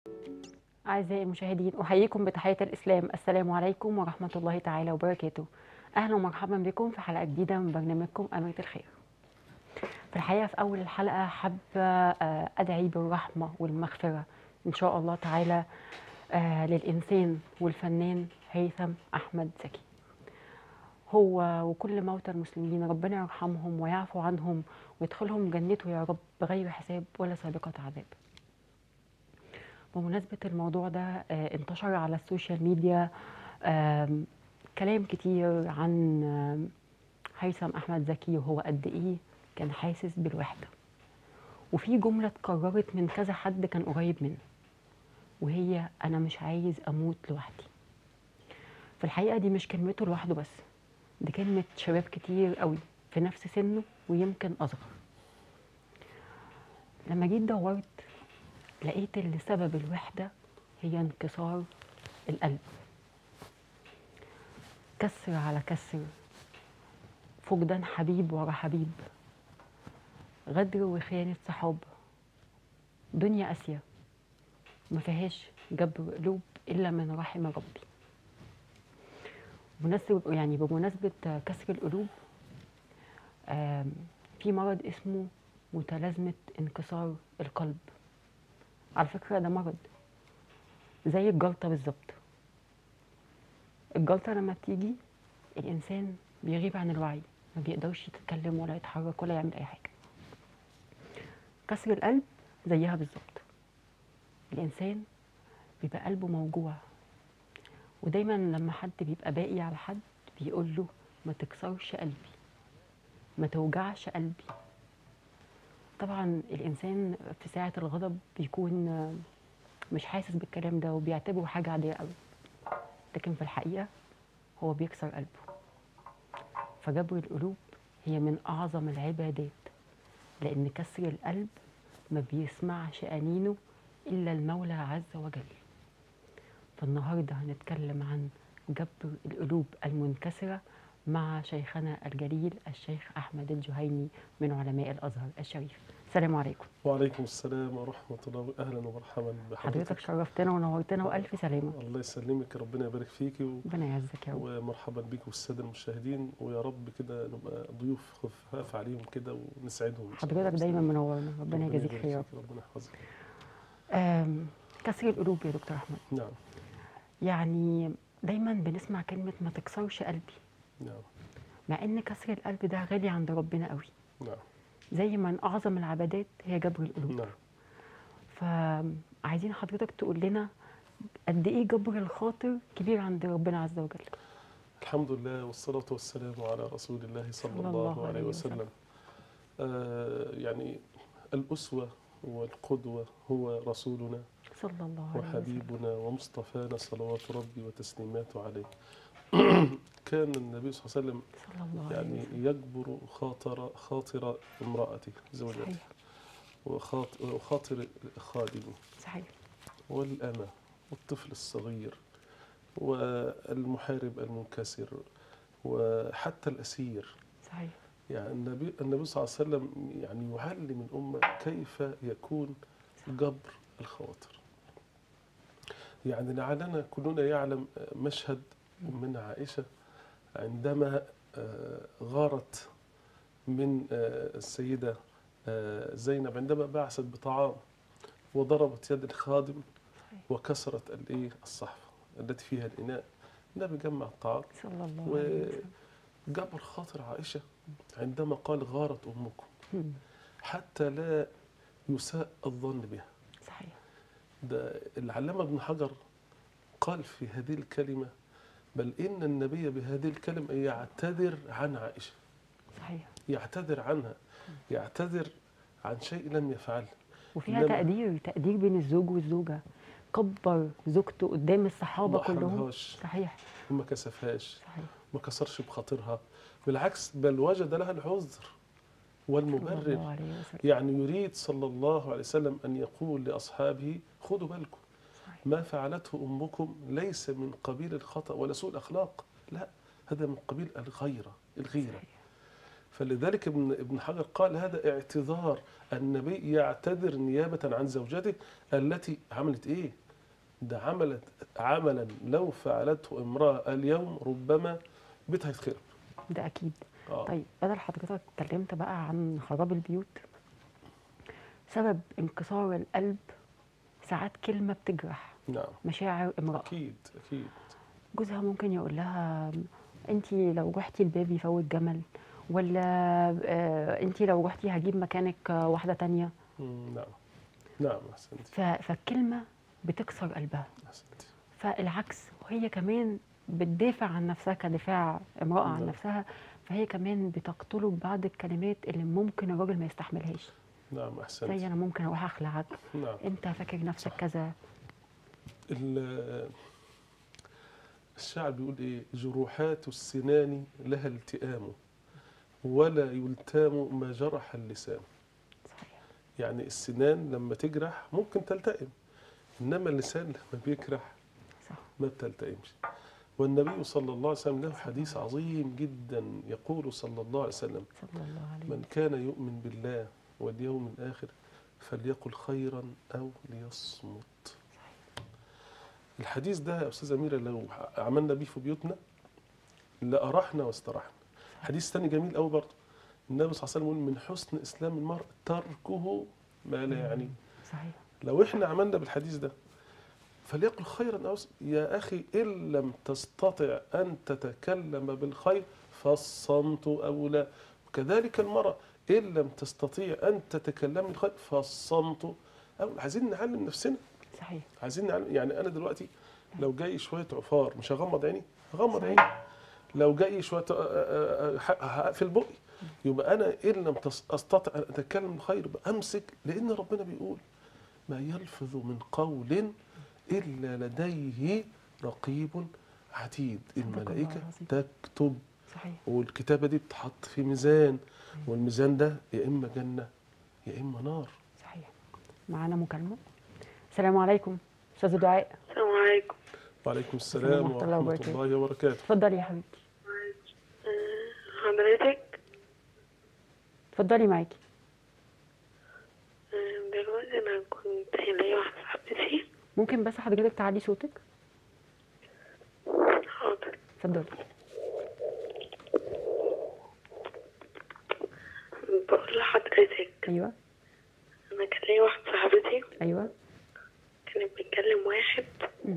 أعزائي المشاهدين أحييكم بتحية الإسلام السلام عليكم ورحمة الله تعالى وبركاته أهلا ومرحبا بكم في حلقة جديدة من برنامجكم أميرة الخير في الحقيقة في أول الحلقة حابة آه، أدعي بالرحمة والمغفرة إن شاء الله تعالى آه، للإنسان والفنان هيثم أحمد زكي هو وكل موتى المسلمين ربنا يرحمهم ويعفو عنهم ويدخلهم جنته يا رب بغير حساب ولا سابقة عذاب بمناسبة الموضوع ده آه، انتشر على السوشيال ميديا آم، كلام كتير عن آم، هيثم أحمد زكي وهو قد إيه كان حاسس بالوحدة وفي جملة اتكررت من كذا حد كان قريب منه وهي أنا مش عايز أموت لوحدي في الحقيقة دي مش كلمته لوحده بس دي كلمة شباب كتير قوي في نفس سنه ويمكن أصغر لما جيت دورت لقيت اللي سبب الوحدة هي انكسار القلب كسر على كسر فقدان حبيب ورا حبيب غدر وخيانة صحاب دنيا قاسية ما فيهاش جبر قلوب إلا من رحم ربي بمناسبة يعني بمناسبة كسر القلوب آم، في مرض اسمه متلازمة انكسار القلب على فكرة ده مرض زي الجلطة بالظبط الجلطة لما بتيجي الإنسان بيغيب عن الوعي ما بيقدرش يتكلم ولا يتحرك ولا يعمل أي حاجة كسر القلب زيها بالظبط الإنسان بيبقى قلبه موجوع ودايما لما حد بيبقى باقي على حد بيقول له ما تكسرش قلبي ما توجعش قلبي طبعا الانسان في ساعه الغضب بيكون آه، مش حاسس بالكلام ده وبيعتبره حاجه عاديه قوي لكن في الحقيقه هو بيكسر قلبه فجبر القلوب هي من اعظم العبادات لان كسر القلب ما بيسمعش انينه الا المولى عز وجل فالنهارده هنتكلم عن جبر القلوب المنكسره مع شيخنا الجليل الشيخ احمد الجهيني من علماء الازهر الشريف السلام عليكم وعليكم السلام ورحمة الله أهلا ومرحبا حضرتك بحضرتك شرفتنا ونورتنا والف سلامه الله يسلمك ربنا يبارك فيكي و- ربنا يعزك يا رب ومرحبا بك والسادة المشاهدين ويا رب كده نبقى ضيوف خفاف عليهم كده ونسعدهم إن شاء الله. حضرتك دايما منورنا ربنا يجازيك يبارك خير فيك، ربنا يحفظك آم، كسر القلوب يا دكتور احمد نعم يعني دايما بنسمع كلمه ما تكسرش قلبي نعم مع ان كسر القلب ده غالي عند ربنا قوي نعم زي ما من اعظم العبادات هي جبر القلوب نعم فعايزين حضرتك تقول لنا قد ايه جبر الخاطر كبير عند ربنا عز وجل الحمد لله والصلاة والسلام على رسول الله صلى صلى الله, الله عليه عليه وسلم آه يعني الأسوة والقدوة هو رسولنا صلى الله عليه وسلم وحبيبنا ومصطفانا صلوات ربي وتسليماته عليه كان النبي صلى الله عليه وسلم صلى الله عليه يعني وسلم يجبر خاطر خاطر امرأته زوجته صحيح وخاط- وخاطر خادمه صحيح والأمة والطفل الصغير والمحارب المنكسر وحتى الأسير صحيح يعني النبي النبي صلى الله عليه وسلم يعني يعلم الأمة كيف يكون جبر الخواطر يعني لعلنا كلنا يعلم مشهد من عائشة عندما آه، غارت من آه، السيدة آه، زينب عندما بعثت بطعام وضربت يد الخادم صحيح وكسرت الايه الصحفة التي فيها الإناء النبي جمع الطعام صلى الله و- عليه وسلم جبر خاطر عائشة عندما قال غارت أمكم مم. حتى لا يساء الظن بها صحيح ده العلامة ابن حجر قال في هذه الكلمة بل إن النبي بهذه الكلمة يعتذر عن عائشة صحيح يعتذر عنها يعتذر عن شيء لم يفعله وفيها إنما- تقدير تقدير بين الزوج والزوجة كبر زوجته قدام الصحابة ما كلهم أحرجهاش صحيح وما كسفهاش صحيح ما كسرش بخاطرها بالعكس بل وجد لها العذر صلى والمبرر الله عليه وسلم يعني يريد صلى الله عليه وسلم أن يقول لأصحابه خذوا بالكم صحيح. ما فعلته أمكم ليس من قبيل الخطأ ولا سوء الأخلاق لا هذا من قبيل الغيرة الغيرة صحيح. فلذلك ابن ابن حجر قال هذا اعتذار النبي يعتذر نيابة عن زوجته التي عملت ايه؟ ده عملت عملا لو فعلته امرأة اليوم ربما بيتها يتخرب ده اكيد آه. طيب بدل حضرتك اتكلمت بقى عن خراب البيوت سبب انكسار القلب ساعات كلمة بتجرح نعم مشاعر امرأة اكيد اكيد جوزها ممكن يقول لها انت لو رحتي الباب يفوت جمل ولا آه انت لو رحتي هجيب مكانك آه، واحدة تانية مم، نعم نعم احسنتي ف- فالكلمة بتكسر قلبها احسنتي فالعكس وهي كمان بتدافع عن نفسها كدفاع امرأة عن نعم. نفسها فهي كمان بتقتله ببعض الكلمات اللي ممكن الراجل ما يستحملهاش نعم زي احسنتي انا ممكن اروح اخلعك نعم انت فاكر نفسك كذا ال- الشاعر بيقول ايه جروحات السنان لها التئام ولا يلتام ما جرح اللسان صحيح يعني السنان لما تجرح ممكن تلتئم انما اللسان لما بيجرح صح ما بتلتئمش والنبي صلى الله عليه وسلم له حديث عظيم جدا يقول صلى الله عليه وسلم صلى الله عليه من كان يؤمن بالله واليوم الآخر فليقل خيرا أو ليصمت الحديث ده يا أستاذ أميرة لو عملنا بيه في بيوتنا لأرحنا واسترحنا حديث تاني جميل أوي برضه النبي صلى الله عليه وسلم يقول من حسن إسلام المرء تركه ما لا يعنيه صحيح لو احنا عملنا بالحديث ده فليقل خيرا أو س- يا أخي إن لم تستطع أن تتكلم بالخير فالصمت أولى وكذلك المرأة إن لم تستطيع أن تتكلم بالخير فالصمت أولى عايزين نعلم نفسنا صحيح عايزين نعلم يعني أنا دلوقتي لو جاي شوية عفار مش هغمض عيني هغمض صحيح. عيني لو جاي شوية آه، آه، آه، ه- هقفل بقي يبقى أنا إن لم تس- أستطع أن أتكلم بالخير بأمسك لأن ربنا بيقول ما يلفظ من قول إلا لديه رقيب عتيد صدق الله الملائكة العظيم. تكتب صحيح والكتابة دي بتحط في ميزان والميزان ده يا إما جنة يا إما نار صحيح معانا مكالمة السلام عليكم استاذ دعاء السلام عليكم وعليكم السلام السلام ورحمة الله ورحمة وبركاته. الله وبركاته اتفضلي يا حبيبتي آه، حضرتك اتفضلي معاكي آه، دلوقتي أنا كنت ليا واحدة صاحبتي ممكن بس حضرتك تعلي صوتك حاضر اتفضلي بقول لحضرتك ايوه أنا كان ليا واحدة صاحبتي ايوه كانت بتكلم واحد مم.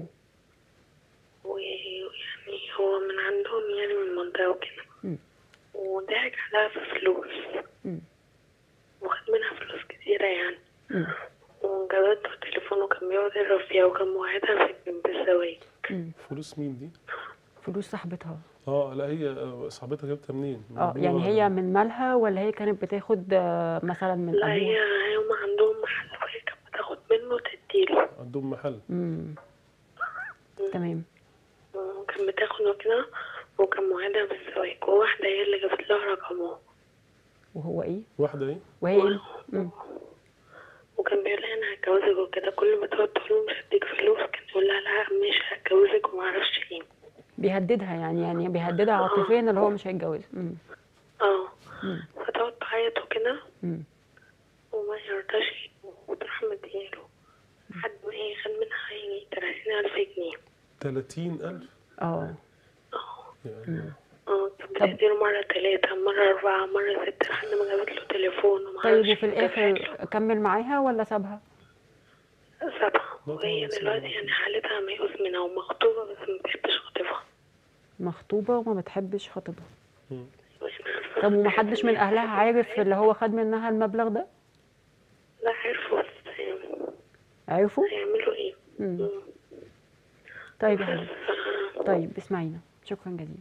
ويعني هو من عندهم يعني من المنطقة وكده مم. وضحك عليها في فلوس مم. وخد منها فلوس كتيرة يعني مم. وجابته تليفون وكان بيقعد يضرب فيها وكان موعدها في بالزواج مم. فلوس مين دي؟ فلوس صاحبتها اه لا هي آه، صاحبتها جابتها منين؟ من اه أبوها يعني ولا هي من مالها ولا هي كانت بتاخد آه، مثلا من لا هي ابوها هم عندهم محل وهي كانت بتاخد منه تديله عندهم محل مم. تمام وكان بتاخد وكده وكان موعدها بالزواج وواحدة هي اللي جابت لها رقمه وهو ايه واحدة ايه؟ وهي ايه مم. وكان بيقول لها انا هتجوزك وكده كل ما تقعد تقول له مش هديك فلوس كان يقول لها لا مش هتجوزك ومعرفش ايه بيهددها يعني يعني بيهددها عاطفيا اللي هو مش هيتجوزها مم. اه مم. فتقعد تعيط وكده مم. وما يرضاش وتروح مدياله لحد ما هي خد منها يجي تلاتين ألف جنيه 30000 اه اه يعني اه كانت بتديله مرة تلاتة مرة أربعة مرة ستة لحد ما جابت له تليفون طيب ومعرفش وفي الاخر كمل معاها ولا سابها سبعة لا وهي طبعاً دلوقتي سبعة. يعني حالتها ميؤوس منها ومخطوبة بس ما بتحبش خطيبها مخطوبه وما بتحبش خطيبها مم. مش عارفة طب ومحدش من اهلها عارف اللي هو خد منها المبلغ ده لا عرفوا بس عرفوا هيعملوا ايه مم. مم. طيب يا حبيبي بس طيب اسمعينا شكرا جزيلا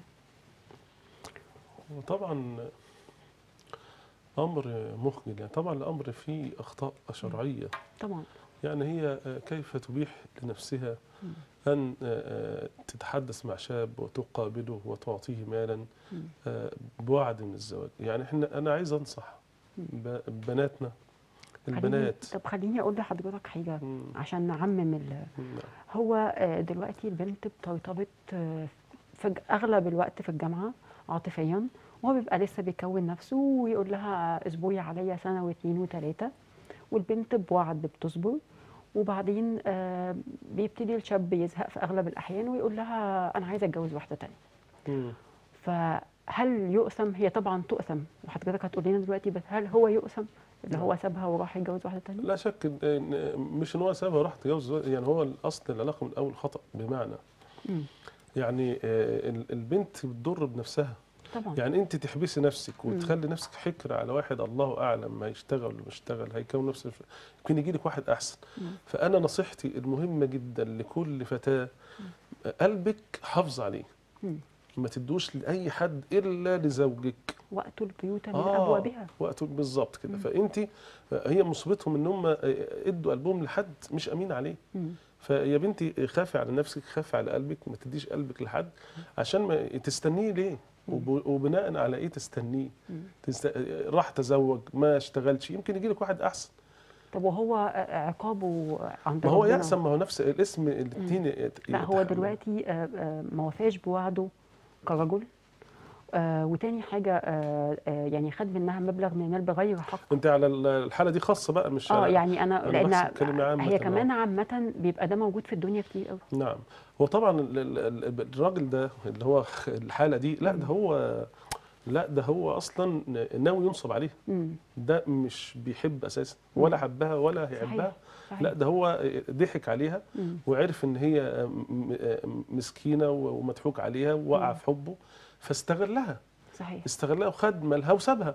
وطبعا امر مخجل يعني طبعا الامر فيه اخطاء شرعيه طبعا يعني هي آه، كيف تبيح لنفسها ان آه، آه، تتحدث مع شاب وتقابله وتعطيه مالا مم. آه، بوعد من الزواج يعني احنا انا عايز انصح ب- بناتنا خليني البنات طب خليني اقول لحضرتك حاجه مم. عشان نعمم ال... نعم. هو آه، دلوقتي البنت بترتبط آه، في ج- اغلب الوقت في الجامعه عاطفيا هو بيبقى لسه بيكون نفسه ويقول لها اصبري عليا سنه واثنين وثلاثه والبنت بوعد بتصبر وبعدين آه، بيبتدي الشاب يزهق في اغلب الاحيان ويقول لها انا عايزه اتجوز واحده تانية مم. فهل يؤثم هي طبعا تؤثم وحضرتك هتقول لنا دلوقتي بس هل هو يؤثم اللي هو سابها وراح يتجوز واحده تانية لا شك إن- إن مش ان هو سابها وراح تجوز يعني هو الاصل العلاقه من الاول خطا بمعنى مم. يعني آه، ال- البنت بتضر بنفسها طبعا يعني انت تحبسي نفسك وتخلي نفسك حكر على واحد الله اعلم ما يشتغل ولا مش يشتغل هيكون نفسه يمكن يجي لك واحد احسن فانا نصيحتي المهمه جدا لكل فتاه قلبك حافظ عليه مم. ما تدوش لاي حد الا لزوجك وقت البيوت من آه، ابوابها وقت بالظبط كده فانت هي مصيبتهم ان هم ادوا قلبهم لحد مش امين عليه مم. فيا بنتي خافي على نفسك خافي على قلبك ما تديش قلبك لحد عشان ما تستنيه ليه وب- وبناء على ايه تستنيه تست... راح تزوج ما اشتغلش يمكن يجي لك واحد احسن طب وهو عقابه عند ما هو ربنا يقسم ما هو نفس الاسم الاثنين لا هو دلوقتي آه، آه، ما وفاش بوعده كرجل آه وتاني حاجة آه آه يعني خد منها مبلغ من المال بغير حق انت على الحاله دي خاصه بقى مش اه على- يعني انا أنا لان بحسب كلمة عامة هي طبعاً. كمان عامة بيبقى ده موجود في الدنيا كتير قوي نعم هو طبعا ال- ال- ال- الراجل ده اللي هو الحاله دي لا ده هو لا ده هو اصلا ناوي ينصب عليها امم ده مش بيحب اساسا ولا حبها ولا صحيح هيحبها صحيح لا ده هو ضحك عليها مم. وعرف ان هي م- م- مسكينه ومضحوك عليها ووقع في حبه فاستغلها صحيح استغلها وخد مالها وسابها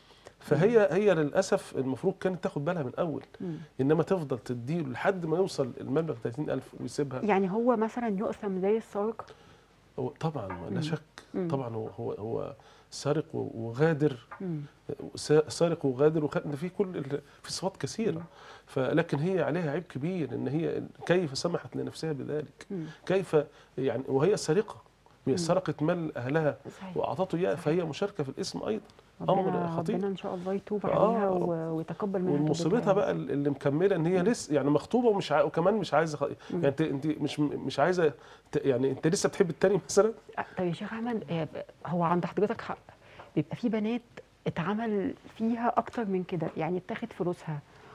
فهي هي للاسف المفروض كانت تاخد بالها من الاول مم. انما تفضل تديله لحد ما يوصل المبلغ 30000 ويسيبها يعني هو مثلا يؤثم زي السارق هو طبعا لا مم. شك مم. طبعا هو هو, هو سارق و- وغادر مم. سا- سارق وغادر وخ... في كل ال- في صفات كثيره فلكن هي عليها عيب كبير ان هي كيف سمحت لنفسها بذلك مم. كيف يعني وهي سارقه هي سرقت مال اهلها صحيح واعطته اياه صحيح. فهي مشاركه في الاسم ايضا ربنا امر خطير ربنا ان شاء الله يتوب آه. عليها و- ويتقبل منها ومصيبتها توبتها. بقى اللي مكمله ان هي لسه يعني مخطوبه ومش ع... وكمان مش عايزه خ... يعني انت انت مش مش عايزه ت... يعني انت لسه بتحب التاني مثلا آه، طب يا شيخ احمد آه، هو عند حضرتك حق بيبقى في بنات اتعمل فيها اكتر من كده يعني اتاخد فلوسها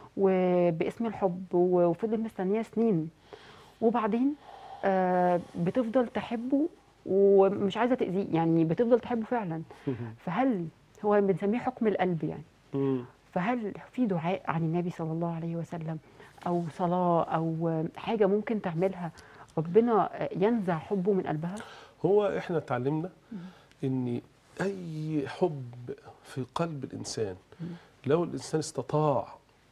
وباسم الحب و- وفضل مستنيه سنين وبعدين آه، بتفضل تحبه ومش عايزه تاذيه يعني بتفضل تحبه فعلا فهل هو بنسميه حكم القلب يعني مم. فهل في دعاء عن النبي صلى الله عليه وسلم او صلاه او حاجه ممكن تعملها ربنا ينزع حبه من قلبها هو احنا اتعلمنا ان اي حب في قلب الانسان لو الانسان استطاع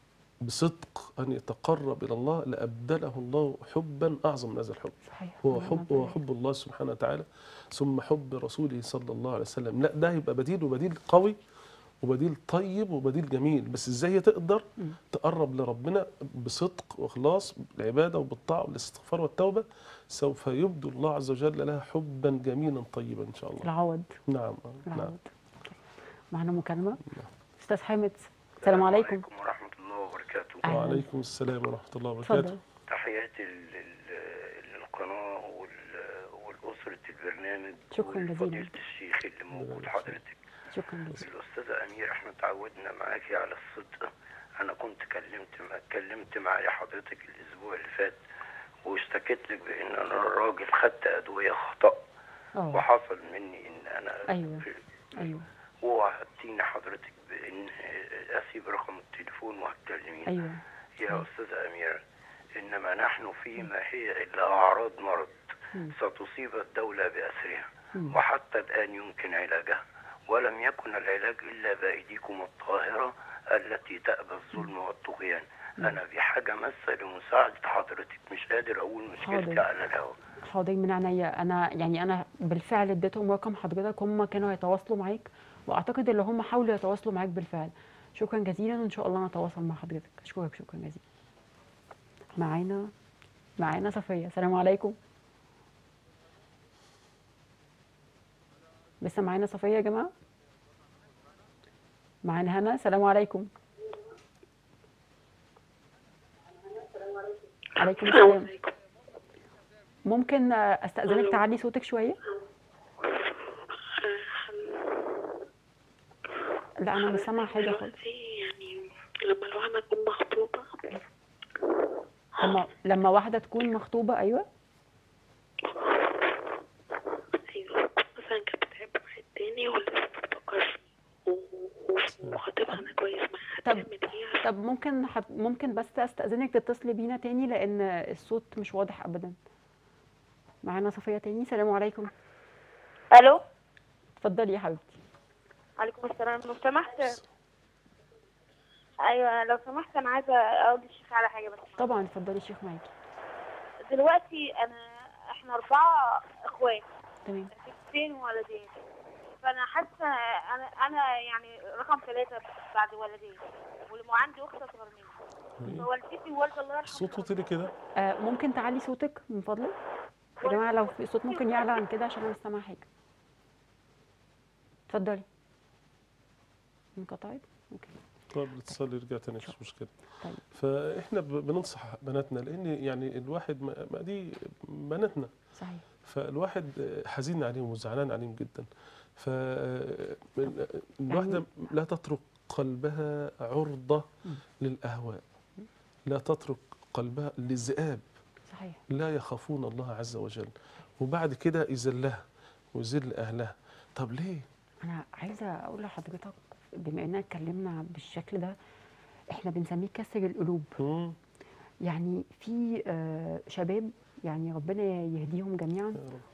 بصدق ان يتقرب الى الله لابدله الله حبا اعظم من هذا الحب صحيح هو نعم حب هو حب الله سبحانه وتعالى ثم حب رسوله صلى الله عليه وسلم لا ده يبقى بديل وبديل قوي وبديل طيب وبديل جميل بس ازاي تقدر مم. تقرب لربنا بصدق واخلاص بالعباده وبالطاعه والاستغفار والتوبه سوف يبدو الله عز وجل لها حبا جميلا طيبا ان شاء الله العوض نعم نعم العوض معنا مكالمة أستاذ حامد السلام عليكم ورحمة الله وبركاته أهلاً. وعليكم السلام ورحمه الله وبركاته اتفضل تحياتي لل- لل- للقناة وال- والأسرة البرنامج شكراً جزيلاً. وفضيلة الشيخ اللي موجود حضرتك شكرا جزيلا الأستاذة أمير احنا تعودنا معاكي على الصدق أنا كنت كلمت مع اتكلمت مع حضرتك الأسبوع اللي فات واشتكيت لك بأن أنا راجل خدت أدوية خطأ اه وحصل مني إن أنا أيوة. أيوه ووعدتيني حضرتك بإن أسيب رقم التليفون وهتكلميني أيوه يا أستاذ أمير إنما نحن فيما هي إلا أعراض مرض مم. ستصيب الدولة بأسرها مم. وحتى الآن يمكن علاجها ولم يكن العلاج إلا بأيديكم الطاهرة التي تأبى الظلم والطغيان أنا بحاجة ماسة لمساعدة حضرتك مش قادر أقول مشكلتي حاضر. على الهواء حاضر من عينيا أنا يعني أنا بالفعل اديتهم رقم حضرتك هم كانوا هيتواصلوا معاك وأعتقد إن هم حاولوا يتواصلوا معاك بالفعل شكرا جزيلا وإن شاء الله نتواصل مع حضرتك أشكرك شكرا جزيلا معانا معانا صفية السلام عليكم لسه معانا صفية يا جماعة معانا هنا السلام عليكم عليكم السلام السلام عليكم ممكن آه، استأذنك تعلي صوتك شوية لا انا مش سامعه حاجه خالص دلوقتي يعني لما الواحدة تكون مخطوبة لما لما واحده تكون مخطوبه ايوه أيوة مثلا كانت بتحب واحد تاني ولسه بتفكر فيه و- و- وخطيبها أنا كويس معاها طب- هتعمل إيه طب ممكن حب... ممكن بس استاذنك تتصلي بينا تاني لان الصوت مش واضح ابدا معانا صفيه تاني سلام عليكم الو اتفضلي يا حبيبتي عليكم السلام لو سمحت ايوه لو سمحت انا عايزه اقول للشيخ على حاجه بس طبعا اتفضلي الشيخ معاكي دلوقتي انا احنا اربعه اخوات تمام بنتين وولدين فانا حاسه انا انا يعني رقم ثلاثه بعد ولدين وعندي اخت اصغر مني فوالدتي ووالد الله يرحمه صوت وطي كده آه ممكن تعلي صوتك من فضلك يا جماعه لو في صوت ممكن يعلى عن كده عشان انا مش سامعه حاجه اتفضلي انقطعت اوكي طب الاتصال يرجع تاني مش مشكله طيب. فاحنا ب- بننصح بناتنا لان يعني الواحد ما ما دي بناتنا صحيح فالواحد حزين عليهم وزعلان عليهم جدا فالواحدة لا تترك قلبها عرضة للأهواء لا تترك قلبها للذئاب صحيح لا يخافون الله عز وجل وبعد كده يذلها ويذل أهلها طب ليه؟ انا عايزه اقول لحضرتك بما اننا اتكلمنا بالشكل ده احنا بنسميه كسر القلوب مم. يعني في آه، شباب يعني ربنا يهديهم جميعا يا رب.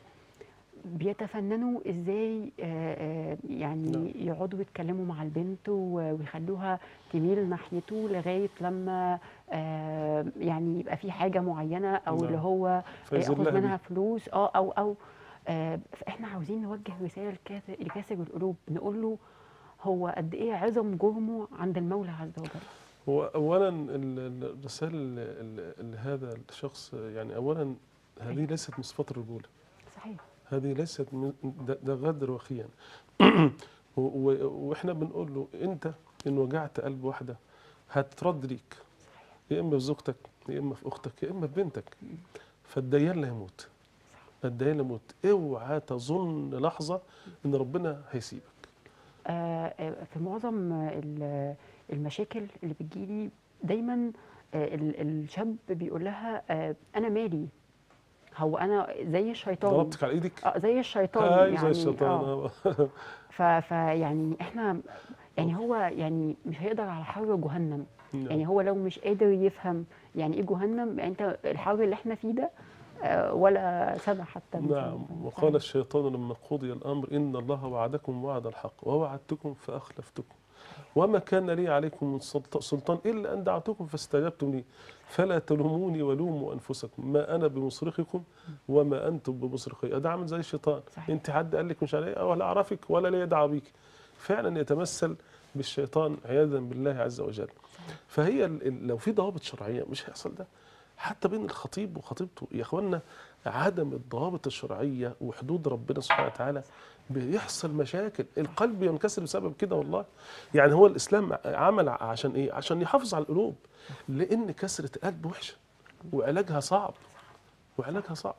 بيتفننوا ازاي آه، آه، يعني نعم. يقعدوا يتكلموا مع البنت و- ويخلوها تميل ناحيته لغايه لما آه، يعني يبقى في حاجه معينه او نعم. اللي هو فيذلها ياخد منها بيه. فلوس اه او او آه، فاحنا عاوزين نوجه رساله لكاس- لكاسر القلوب نقول له هو قد ايه عظم جرمه عند المولى عز وجل هو اولا ال- ال- الرساله ل- ل- لهذا الشخص يعني اولا هذه ليست من صفات الرجوله صحيح هذه ليست من ده, ده غدر وخيانه و- و- واحنا بنقول له انت ان وجعت قلب واحده هترد ليك يا اما في زوجتك يا اما في اختك يا اما في بنتك فالديان لا يموت الديان لا يموت اوعى تظن لحظه ان ربنا هيسيبك آه، آه، في معظم آه، ال- المشاكل اللي بتجيلي دايما آه، ال- الشاب بيقول لها آه، انا مالي هو انا زي الشيطان ضربتك على ايدك اه زي الشيطان هاي يعني زي الشيطان آه. آه. ف فيعني احنا يعني هو يعني مش هيقدر على حر جهنم يعني هو لو مش قادر يفهم يعني ايه جهنم يعني انت الحر اللي احنا فيه ده آه، ولا سبع حتى من نعم سنة. وقال الشيطان لما قضي الأمر إن الله وعدكم وعد الحق ووعدتكم فأخلفتكم وما كان لي عليكم من سلط- سلطان إلا أن دعوتكم فاستجبتم لي فلا تلوموني ولوموا أنفسكم ما أنا بمصرخكم وما أنتم بمصرخي ده عامل زي الشيطان صحيح. أنت حد قال لك مش علي ولا أعرفك ولا لي دعوة بيك فعلا يتمثل بالشيطان عياذا بالله عز وجل فهي ال- ال- لو في ضوابط شرعية مش هيحصل ده حتى بين الخطيب وخطيبته يا اخوانا عدم الضوابط الشرعيه وحدود ربنا سبحانه وتعالى بيحصل مشاكل القلب ينكسر بسبب كده والله يعني هو الاسلام عمل عشان ايه عشان يحافظ على القلوب لان كسره القلب وحشه وعلاجها صعب وعلاجها صعب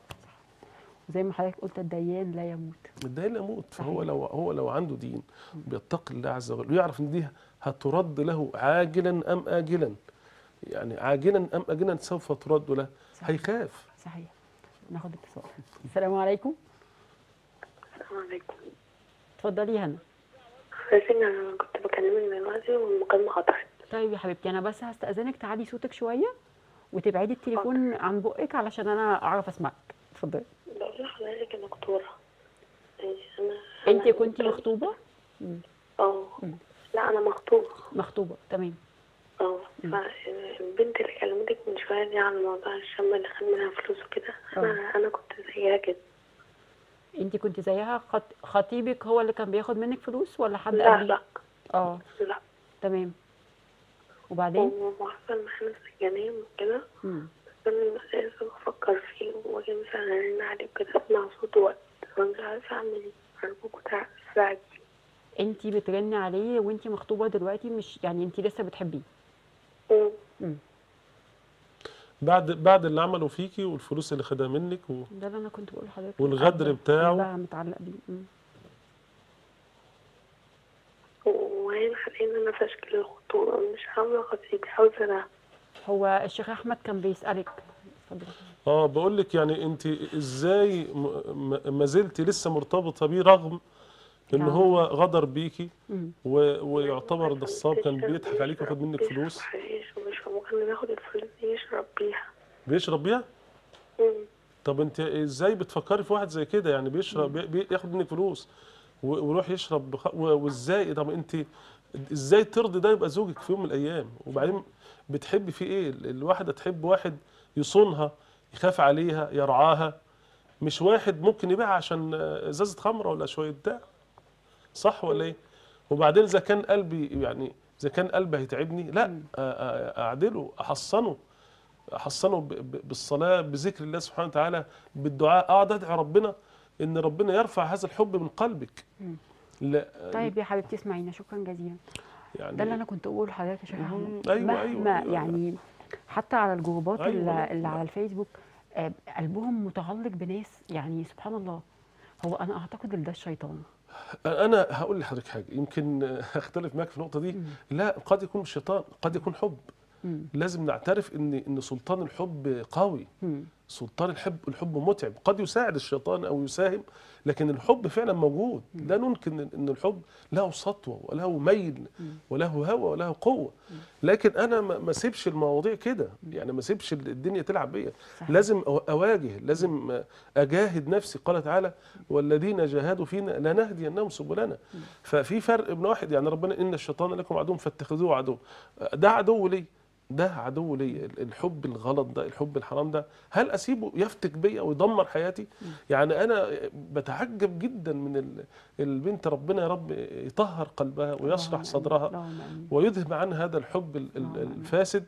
زي ما حضرتك قلت الديان لا يموت الدين يموت فهو صحيح. لو هو لو عنده دين بيتقي الله عز وجل ويعرف ان دي هترد له عاجلا ام اجلا يعني عاجلا ام اجلا سوف ترد له صحيح. هيخاف صحيح ناخد اتصال السلام عليكم السلام عليكم اتفضلي يا هنا حضرتك انا كنت بكلمك دلوقتي والمكالمة قطعت طيب يا حبيبتي انا بس هستأذنك تعلي صوتك شوية وتبعدي التليفون عن بقك علشان انا اعرف اسمعك اتفضلي بقول لحضرتك انا دكتورة إيه، انا انت أنا كنتي مخطوبة اه مم. لا انا مخطوبة مخطوبة تمام اه فالبنت اللي كلمتك من شوية دي على موضوع الشم اللي خد منها فلوس وكده انا انا كنت زيها كده انت كنت زيها خط... خطيبك هو اللي كان بياخد منك فلوس ولا حد لا قبليه؟ لا اه لا تمام وبعدين وحصل معانا سجنين وكده مم. بس انا لسه بفكر فيه واجي مثلا ارن عليه وكده اسمع صوته وقت فمش عارفة اعمل ايه ارجوكوا تساعدني انت بترني عليه وانت مخطوبة دلوقتي مش يعني انت لسه بتحبيه مم. مم. بعد بعد اللي عمله فيكي والفلوس اللي خدها منك و... ده اللي انا كنت بقول لحضرتك والغدر قلب- بتاعه. قلبها متعلق بيه مم. وهي باين علي ان انا فاشل الخطوبة مش عاوزة خطيبي عاوزة انا هو الشيخ احمد كان بيسالك اتفضلي اه بقول لك يعني انت ازاي م- م- ما زلتي لسه مرتبطه بيه رغم ان نعم. هو غدر بيكي مم. و- ويعتبر نصاب كان بيضحك عليك وياخد منك بيشرب فلوس حشيش ومش ممكن ياخد الفلوس دي يشرب بيها بيشرب بيها مم. طب انت ازاي بتفكري في واحد زي كده يعني بيشرب بي- بياخد منك فلوس و- ويروح يشرب بخ... و- وازاي طب انت ازاي ترضي ده يبقى زوجك في يوم من الايام وبعدين بتحبي فيه ايه ال- الواحده تحب واحد يصونها يخاف عليها يرعاها مش واحد ممكن يبيعها عشان ازازه خمره ولا شويه بتاع صح ولا ايه وبعدين اذا كان قلبي يعني اذا كان قلبي هيتعبني لا أ- أ- اعدله احصنه احصنه ب- ب- بالصلاه بذكر الله سبحانه وتعالى بالدعاء اقعد ادعي ربنا ان ربنا يرفع هذا الحب من قلبك لا طيب يا حبيبتي اسمعينا شكرا جزيلا يعني ده اللي انا كنت اقوله لحضرتك يا شيخ مم. احمد أيوة، مهما أيوة، أيوة. يعني حتى على الجروبات أيوة، اللي, لا، اللي لا. على الفيسبوك آه، قلبهم متعلق بناس يعني سبحان الله هو انا اعتقد ان ده الشيطان انا هقول لحضرتك حاجه يمكن اختلف معاك في النقطه دي لا قد يكون مش شيطان قد يكون حب مم. لازم نعترف ان ان سلطان الحب قوي مم. سلطان الحب الحب متعب قد يساعد الشيطان او يساهم لكن الحب فعلا موجود لا ننكر ان إن الحب له سطوه وله ميل وله هوى وله قوه لكن انا ما ما اسيبش المواضيع كده يعني ما اسيبش الدنيا تلعب بيا صحيح. لازم أو- اواجه لازم اجاهد نفسي قال تعالى والذين جاهدوا فينا لنهدينهم سبلنا ففي فرق بين واحد يعني ربنا ان الشيطان لكم عدو فاتخذوه عدو ده عدو لي ده عدو لي الحب الغلط ده الحب الحرام ده هل اسيبه يفتك بيا ويدمر حياتي يعني انا بتعجب جدا من ال- البنت ربنا يا رب يطهر قلبها ويشرح اللهم صدرها آمين. اللهم آمين. ويذهب عنها هذا الحب ال- ال- اللهم آمين. الفاسد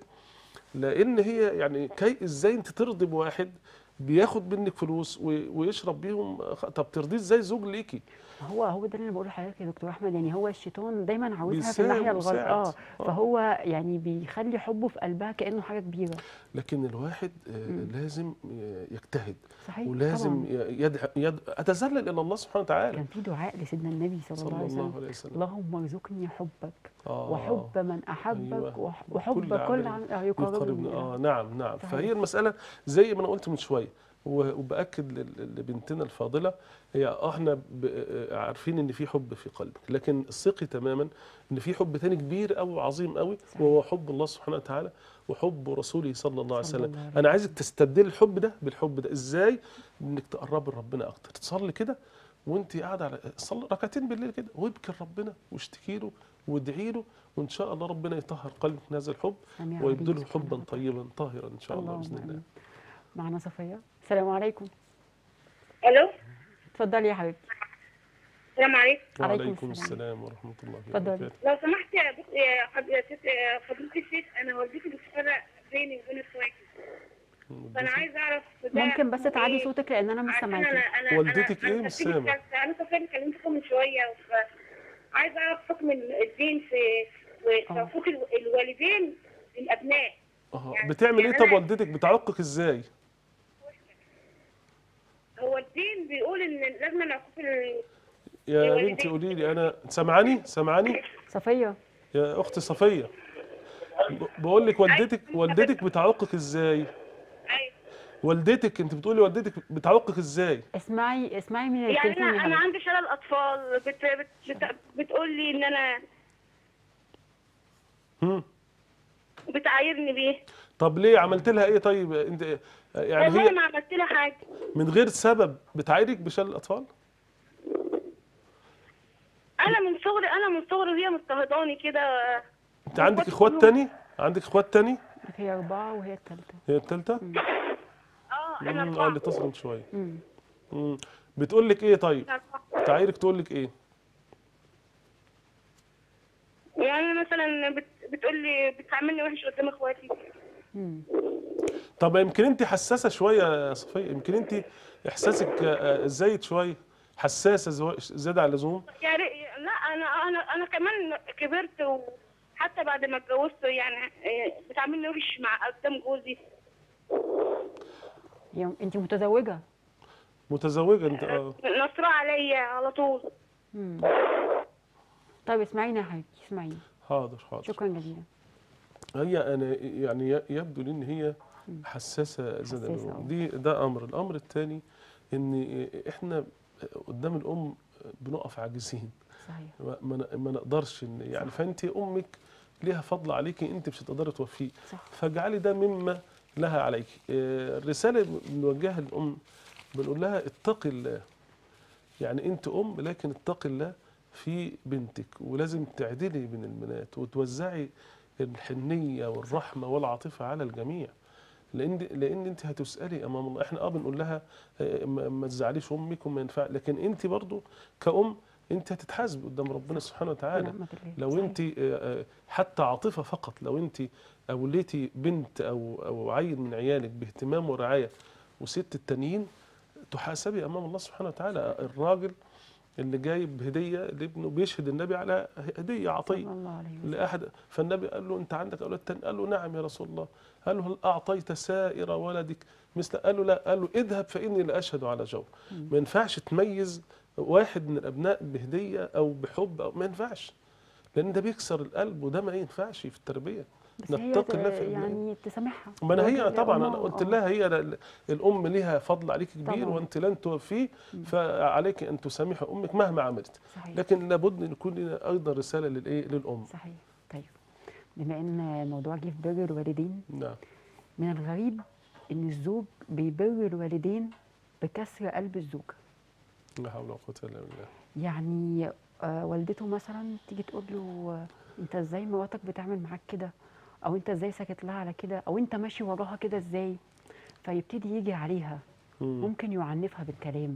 لان هي يعني كي ازاي انت ترضي بواحد بياخد منك فلوس و- ويشرب بيهم خ- طب ترضيه ازاي زوج ليكي هو هو ده اللي انا بقوله لحضرتك يا دكتور احمد يعني هو الشيطان دايما عاوزها في بيساهم الناحيه الغلط ويساعد. اه آه. فهو يعني بيخلي حبه في قلبها كانه حاجه كبيره لكن الواحد آه، لازم ي- يجتهد صحيح ولازم طبعا. ي- يدعى يد... اتذلل الى الله سبحانه وتعالى كان في دعاء لسيدنا النبي صلى, الله صلى عليه الله وسلم عليه وسلم اللهم ارزقني حبك آه. وحب من احبك أيوة. وح- وحب كل عمل عم يقربني يقربني إلى اه نعم نعم صحيح. فهي المساله زي ما انا قلت من شويه و- وباكد لل- لبنتنا الفاضله هي احنا ب- آه، عارفين ان في حب في قلبك لكن الثقي تماما ان في حب تاني كبير قوي وعظيم قوي صحيح. وهو حب الله سبحانه وتعالى وحب رسوله صلى الله عليه صلى وسلم الله عليه انا عايزك تستبدل الحب ده بالحب ده ازاي انك تقربي لربنا اكتر تصلي كده وانت قاعده على صلي ركعتين بالليل كده وابكي لربنا واشتكي له وادعي له وان شاء الله ربنا يطهر قلبك من هذا الحب آمين يا ويبدله رب سبحانه حبا وتعالى. طيبا طاهرا ان شاء الله اللهم باذن الله آمين. معنا صفيه السلام عليكم الو اتفضلي يا حبيبتي السلام عليكم عليكم وعليكم السلام. السلام ورحمه الله اتفضلي. وبركاته لو سمحت يا دك- يا حض- يا ست- يا فضيلة الشيخ انا والدتي بتفرق بيني وبين اخواتي فانا عايزه اعرف ده ممكن بس تعالي إيه؟ صوتك لان انا مش عشان انا سامعاكي انا والدتك أنا- إيه؟ أنا مش خريجة سامع. ثالثة. انا كنت كلمتكم من شويه ف عايزه اعرف حكم الدين في وتوفيق الو- الوالدين للابناء اه يعني- بتعمل ايه يعني طب أنا- والدتك بتعقك ازاي هو الدين بيقول ان لازم العقوق ال- يا الوالدين. بنتي قولي لي انا سامعاني سامعاني صفيه يا اختي صفيه ب- بقول لك والدتك والدتك بتعقك ازاي ايوه والدتك انت بتقولي والدتك بتعقك ازاي اسمعي اسمعي من يعني التليفون انا يا انا حبيبتي عندي شلل اطفال بت بت بت بتقول لي ان انا هم. بتعايرني بيه طب ليه عملت لها ايه طيب انت يعني والله هي ما عملت لها حاجه من غير سبب بتعايرك بشلل الاطفال انا من صغري انا من صغري وهي مضطهداني كده انت عندك إخواتي اخوات كلهم- تاني عندك اخوات تاني هي اربعه وهي الثالثه هي التالتة اه احنا مم، اه اربعه اللي اتصل من شويه امم مم. بتقول لك ايه طيب إحنا أربعة. تعايرك تقول لك ايه يعني مثلا بت... بتقول لي بتعاملني وحش قدام اخواتي امم طب يمكن انت حساسه شويه يا صفيه يمكن انت احساسك آه، زايد شويه حساسه زوا- زياده عن اللزوم يا ري... لا انا انا انا كمان كبرت وحتى بعد ما اتجوزت يعني آه، بتعاملني وحش مع قدام جوزي يعني انت متزوجه متزوجه انت اه نصرة عليا على طول امم طيب اسمعيني يا حبيبتي اسمعيني حاضر حاضر شكرا جزيلا هي انا يعني ي- يبدو لي ان هي حساسه زي ما حساسة، بنقول. آه. دي ده امر الامر الثاني ان احنا قدام الام بنقف عاجزين صحيح ما- ما ن- ما نقدرش إن يعني فانت امك ليها فضل عليكي انت مش هتقدري توفيه صح فاجعلي ده مما لها عليك آه، الرساله اللي بنوجهها للام بنقول لها اتقي الله يعني انت ام لكن اتقي الله في بنتك ولازم تعدلي بين البنات وتوزعي الحنيه والرحمه والعاطفه على الجميع لان لان انت هتسالي امام الله احنا اه بنقول لها آه، ما ما تزعليش امك وما ينفع لكن انت برضو كأم انت هتتحاسبي قدام ربنا سبحانه وتعالى ونعمة الله لو صحيح. انت آه، آه، حتى عاطفه فقط لو انت اوليتي بنت او او عيل من عيالك باهتمام ورعايه وست التانيين تحاسبي امام الله سبحانه وتعالى الراجل اللي جايب هديه لابنه بيشهد النبي على هديه عطيه صلى الله عليه وسلم لاحد فالنبي قال له انت عندك اولاد تاني قال له نعم يا رسول الله قال له هل اعطيت سائر ولدك مثل قال له لا قال له اذهب فاني لا اشهد على جور ما ينفعش تميز واحد من الابناء بهديه او بحب أو ما ينفعش لان ده بيكسر القلب وده ما ينفعش في التربيه بس هي نتقي الله في ت- أبنائنا. يعني تسامحها ما انا هي تقول طبعا لأمها، انا قلت آه. لها هي ل- الام ليها فضل عليك كبير طبعاً. وانت لن توفيه فعليك ان تسامحي امك مهما عملت صحيح لكن لابد ان يكون لنا ايضا رساله للايه للام صحيح طيب بما ان الموضوع جه في بر الوالدين نعم من الغريب ان الزوج بيبر الوالدين بكسر قلب الزوجه لا حول ولا قوه الا بالله يعني آه والدته مثلا تيجي تقول له آه، انت ازاي مراتك بتعمل معاك كده او انت ازاي ساكت لها على كده او انت ماشي وراها كده ازاي فيبتدي يجي عليها مم. ممكن يعنفها بالكلام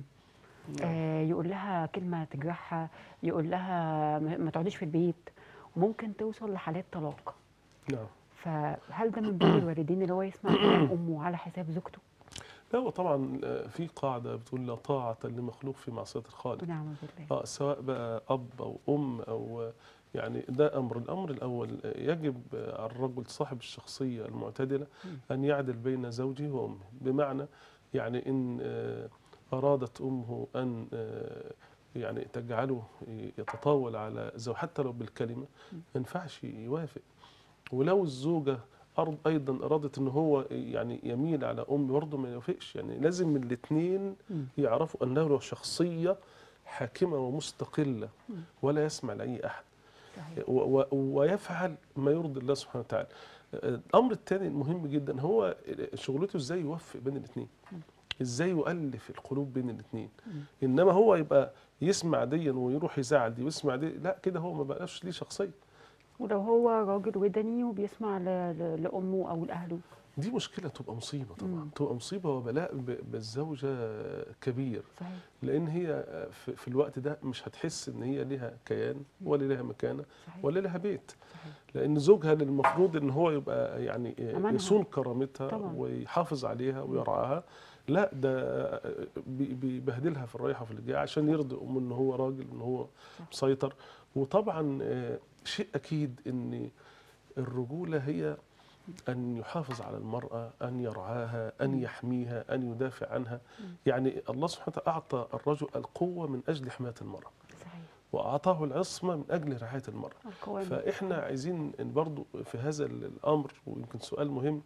آه يقول لها كلمه تجرحها يقول لها ما ما تقعديش في البيت وممكن توصل لحالات طلاق نعم فهل ده من باب الوالدين اللي هو يسمع كلام امه على حساب زوجته؟ لا هو طبعا آه، في قاعده بتقول لا طاعه لمخلوق في معصيه الخالق ونعم بالله اه سواء بقى اب او ام او آه، يعني ده امر الامر الاول آه، يجب آه، على الرجل صاحب الشخصيه المعتدله ان يعدل بين زوجه وامه بمعنى يعني ان آه، ارادت امه ان آه، يعني تجعله يتطاول على زوج حتى لو بالكلمه ما ينفعش يوافق ولو الزوجه أرض ايضا ارادت ان هو يعني يميل على امه برضه ما يوافقش يعني لازم الاثنين مم. يعرفوا انه له شخصيه حاكمه ومستقله ولا يسمع لاي احد صحيح و- و- ويفعل ما يرضي الله سبحانه وتعالى الامر الثاني المهم جدا هو شغلته ازاي يوفق بين الاثنين ازاي يؤلف القلوب بين الاثنين انما هو يبقى يسمع ديا ويروح يزعل دي ويسمع دي لا كده هو ما بقاش ليه شخصيه ولو هو راجل ودني وبيسمع ل- ل- لامه او لاهله دي مشكله تبقى مصيبه طبعا مم. تبقى مصيبه وبلاء ب- بالزوجه كبير صحيح لان هي في, في الوقت ده مش هتحس ان هي ليها كيان ولا ليها مكانه صحيح ولا لها بيت صحيح لان زوجها اللي المفروض ان هو يبقى يعني أمانها. يصون كرامتها طبعاً. ويحافظ عليها ويرعاها لا ده بي- بيبهدلها في الرايحه وفي الجايه عشان يرضي امه ان هو راجل ان هو صح. مسيطر وطبعا آه، شيء اكيد ان الرجوله هي ان يحافظ على المراه ان يرعاها ان يحميها ان يدافع عنها يعني الله سبحانه وتعالى اعطى الرجل القوه من اجل حمايه المراه صحيح واعطاه العصمه من اجل رعايه المراه القوام فاحنا عايزين إن برضو في هذا الامر ويمكن سؤال مهم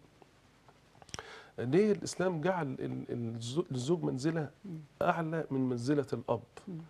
ليه الاسلام جعل ال- الزو- للزوج منزله اعلى من منزله الاب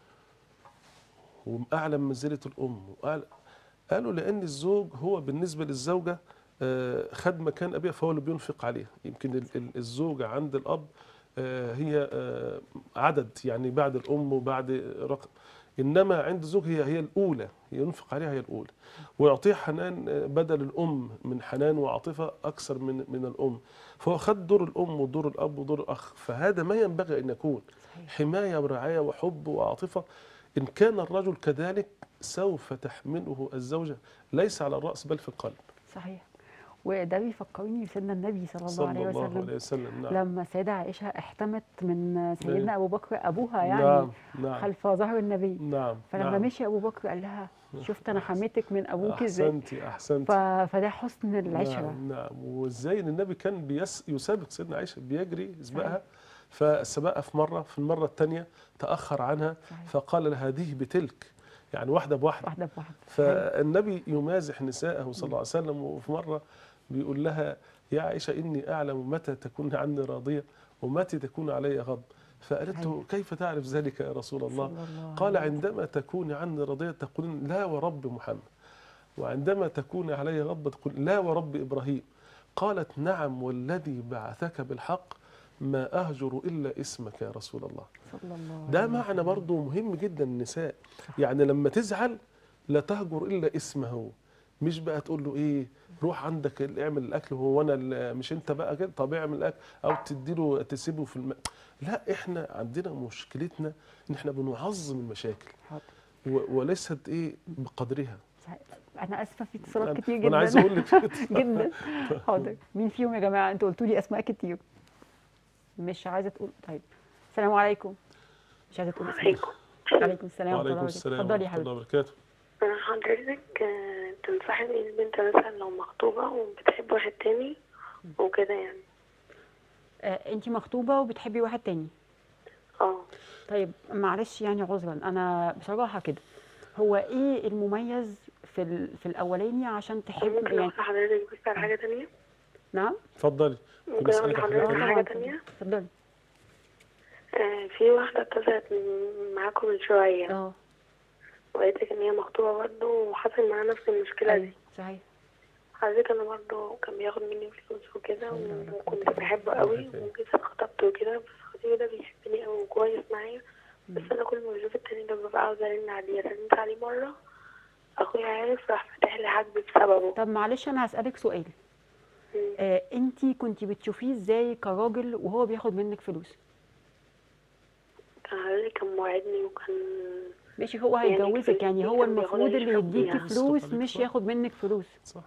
واعلى من منزله الام وأعلى قالوا لان الزوج هو بالنسبه للزوجه آه، خد مكان ابيها فهو اللي بينفق عليها يمكن ال- ال- الزوجه عند الاب آه، هي آه، عدد يعني بعد الام وبعد رقم انما عند الزوج هي هي الاولى ينفق عليها هي الاولى ويعطيها حنان آه، بدل الام من حنان وعاطفه اكثر من من الام فهو خد دور الام ودور الاب ودور الاخ فهذا ما ينبغي ان يكون صحيح حمايه ورعايه وحب وعاطفه ان كان الرجل كذلك سوف تحمله الزوجه ليس على الراس بل في القلب صحيح وده بيفكرني بسيدنا النبي صلى الله صلى عليه الله وسلم عليه وسلم نعم لما السيدة عائشة احتمت من سيدنا أيوة. أبو بكر أبوها يعني نعم نعم خلف ظهر النبي نعم فلما نعم. مشي أبو بكر قال لها شفت أنا حميتك من أبوك إزاي احسنتي احسنتي ف... فده حسن العشرة نعم نعم وازاي ان النبي كان بيس يسابق سيدنا عائشه بيجري يسبقها فسبقها في مره في المره الثانيه تاخر عنها صحيح. فقال لها هذه بتلك يعني واحده بواحده واحده بواحده فالنبي يمازح نساءه صلى الله عليه وسلم وفي مره بيقول لها يا عائشه اني اعلم متى تكون عني راضيه ومتى تكون علي غضب فقالت له كيف تعرف ذلك يا رسول الله صلى الله قال عليه عندما تكون عني راضيه تقولين لا ورب محمد وعندما تكون علي غضب تقول لا ورب ابراهيم قالت نعم والذي بعثك بالحق ما اهجر الا اسمك يا رسول الله صلى الله ده عليه معنى برضه مهم جدا النساء يعني لما تزعل لا تهجر الا اسمه مش بقى تقول له ايه روح عندك ال- اعمل الاكل هو انا ال- مش انت بقى كده طب اعمل الاكل او تديله تسيبه في الم... لا احنا عندنا مشكلتنا ان احنا بنعظم المشاكل حاضر. و- وليست ايه بقدرها صحيح. انا اسفه في اتصالات أنا- كتير وأنا جدا عايز أقول لك كده. جدا حاضر مين فيهم يا جماعه انتوا قلتوا لي اسماء كتير مش عايزه تقول طيب السلام عليكم مش عايزه تقول اسماء عليكم عليكم السلام ورحمه وعليكم الله السلام وبركاته اتفضلي يا ورحمه الله حبيبتي وبركاته حضرتك آه، تنصحني البنت مثلا لو مخطوبة وبتحب واحد تاني وكده يعني آه انت مخطوبه وبتحبي واحد تاني اه طيب معلش يعني عذرا انا بصراحه كده هو ايه المميز في ال... في الاولاني عشان تحب ممكن يعني اقول لحضرتك بس على حاجة تانية نعم اتفضلي ممكن كنا اقول اسالك على لحضرتك حاجه على تانية حاجة تانية اتفضلي آه، في واحدة اتصلت من- معاكم من شوية اه وقالت لك ان هي مخطوبة برضه وحصل معاها نفس المشكلة ايوه دي صحيح حضرتك انا برضه كان بياخد مني فلوس وكده حول ولا قوة وكنت بحبه قوي وجيت اتخطبت وكده بس خطيبي ده بيحبني قوي وكويس معايا بس انا كل ما بشوف التاني ده ببقى عاوزة ارن عليه رنت عليه مرة اخويا عارف راح فاتح لي حاجبي بسببه طب معلش انا هسالك سؤال مم. آه انت كنت بتشوفيه ازاي كراجل وهو بياخد منك فلوس كان حضرتك كان موعدني وكان ماشي هو يعني هيجوزك الفلوس يعني دي هو كان بياخدها المفروض اللي يشرب يديكي بيها. فلوس يصرف عليك، مش صح. ياخد منك فلوس صح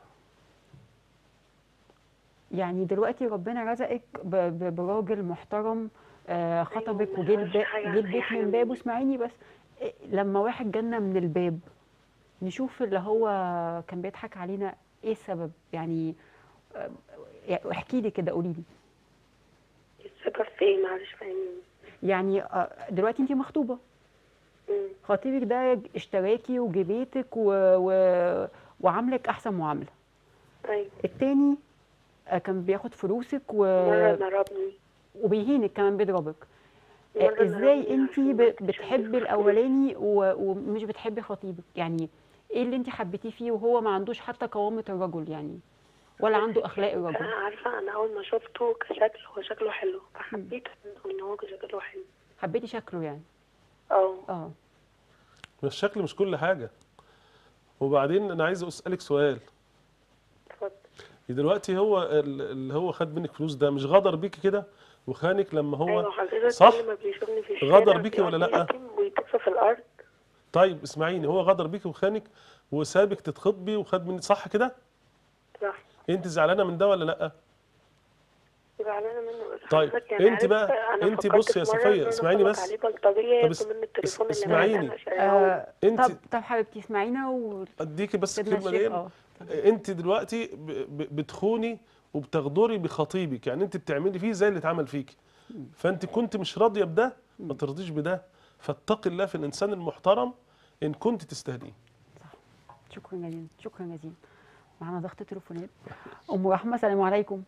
يعني دلوقتي ربنا رزقك ب- ب- براجل محترم آه خطبك ما وجه يعرفش الب- حاجة عن جه أي البيت حاجة من من بابه دي. اسمعيني بس إيه، لما واحد جالنا من الباب نشوف اللي هو كان بيضحك علينا ايه السبب يعني آه، يعني احكي لي كده قولي لي السبب في ايه معلش فاهمني يعني آه، دلوقتي انت مخطوبه مم. خطيبك ده اشتراكي وجه بيتك و... و... وعاملك احسن معامله ايوه التاني آه، كان بياخد فلوسك و... مرة ضربني وبيهينك كمان بيضربك آه، مرة ازاي ضربني انت عشان ب... ما كانش بتحبي عنده فلوس. الاولاني و... ومش بتحبي خطيبك يعني ايه اللي انت حبيتيه فيه وهو ما عندوش حتى قوامة الرجل يعني ولا عنده اخلاق انا الرجل عارفة انا اول ما شفته كشكل هو شكله حلو فحبيته ان هو شكله حلو حبيتي شكله يعني اه اه مش الشكل مش كل حاجه وبعدين انا عايز اسالك سؤال اتفضل دلوقتي هو ال- اللي هو خد منك فلوس ده مش غدر بيكي كده وخانك لما هو ايوه حضرتك صح كل ما بيشوفني في الشارع غدر بيكي ولا بيقعد لأ؟ يشتم ويتف في الارض طيب اسمعيني هو غدر بيكي وخانك وسابك تتخطبي وخد منك صح كده صح انت زعلانه من ده ولا لا زعلانه منه بس طيب، حضرتك يعني انت عارف بقى- أنا انت فكرت بصي يا في مرة صفية، إن أنا اسمعيني أخبط بس. عليه بلطجية طب ياخد اس- مني اس- التليفون اللي اسمعيني. معايا أنا شايلاه آه، انت- طب طب حبيبتي اسمعينا و اديكي بس سيدنا الكلمه الشيخ دي اه انت دلوقتي ب- ب- بتخوني وبتغدري بخطيبك يعني انت بتعملي فيه زي اللي اتعمل فيك فانت كنت مش راضيه بده ما ترضيش بده فاتقي الله في الانسان المحترم ان كنت تستهديه شكرا جزيلا شكرا جزيلا معانا ضغط تليفونات ام رحمه السلام عليكم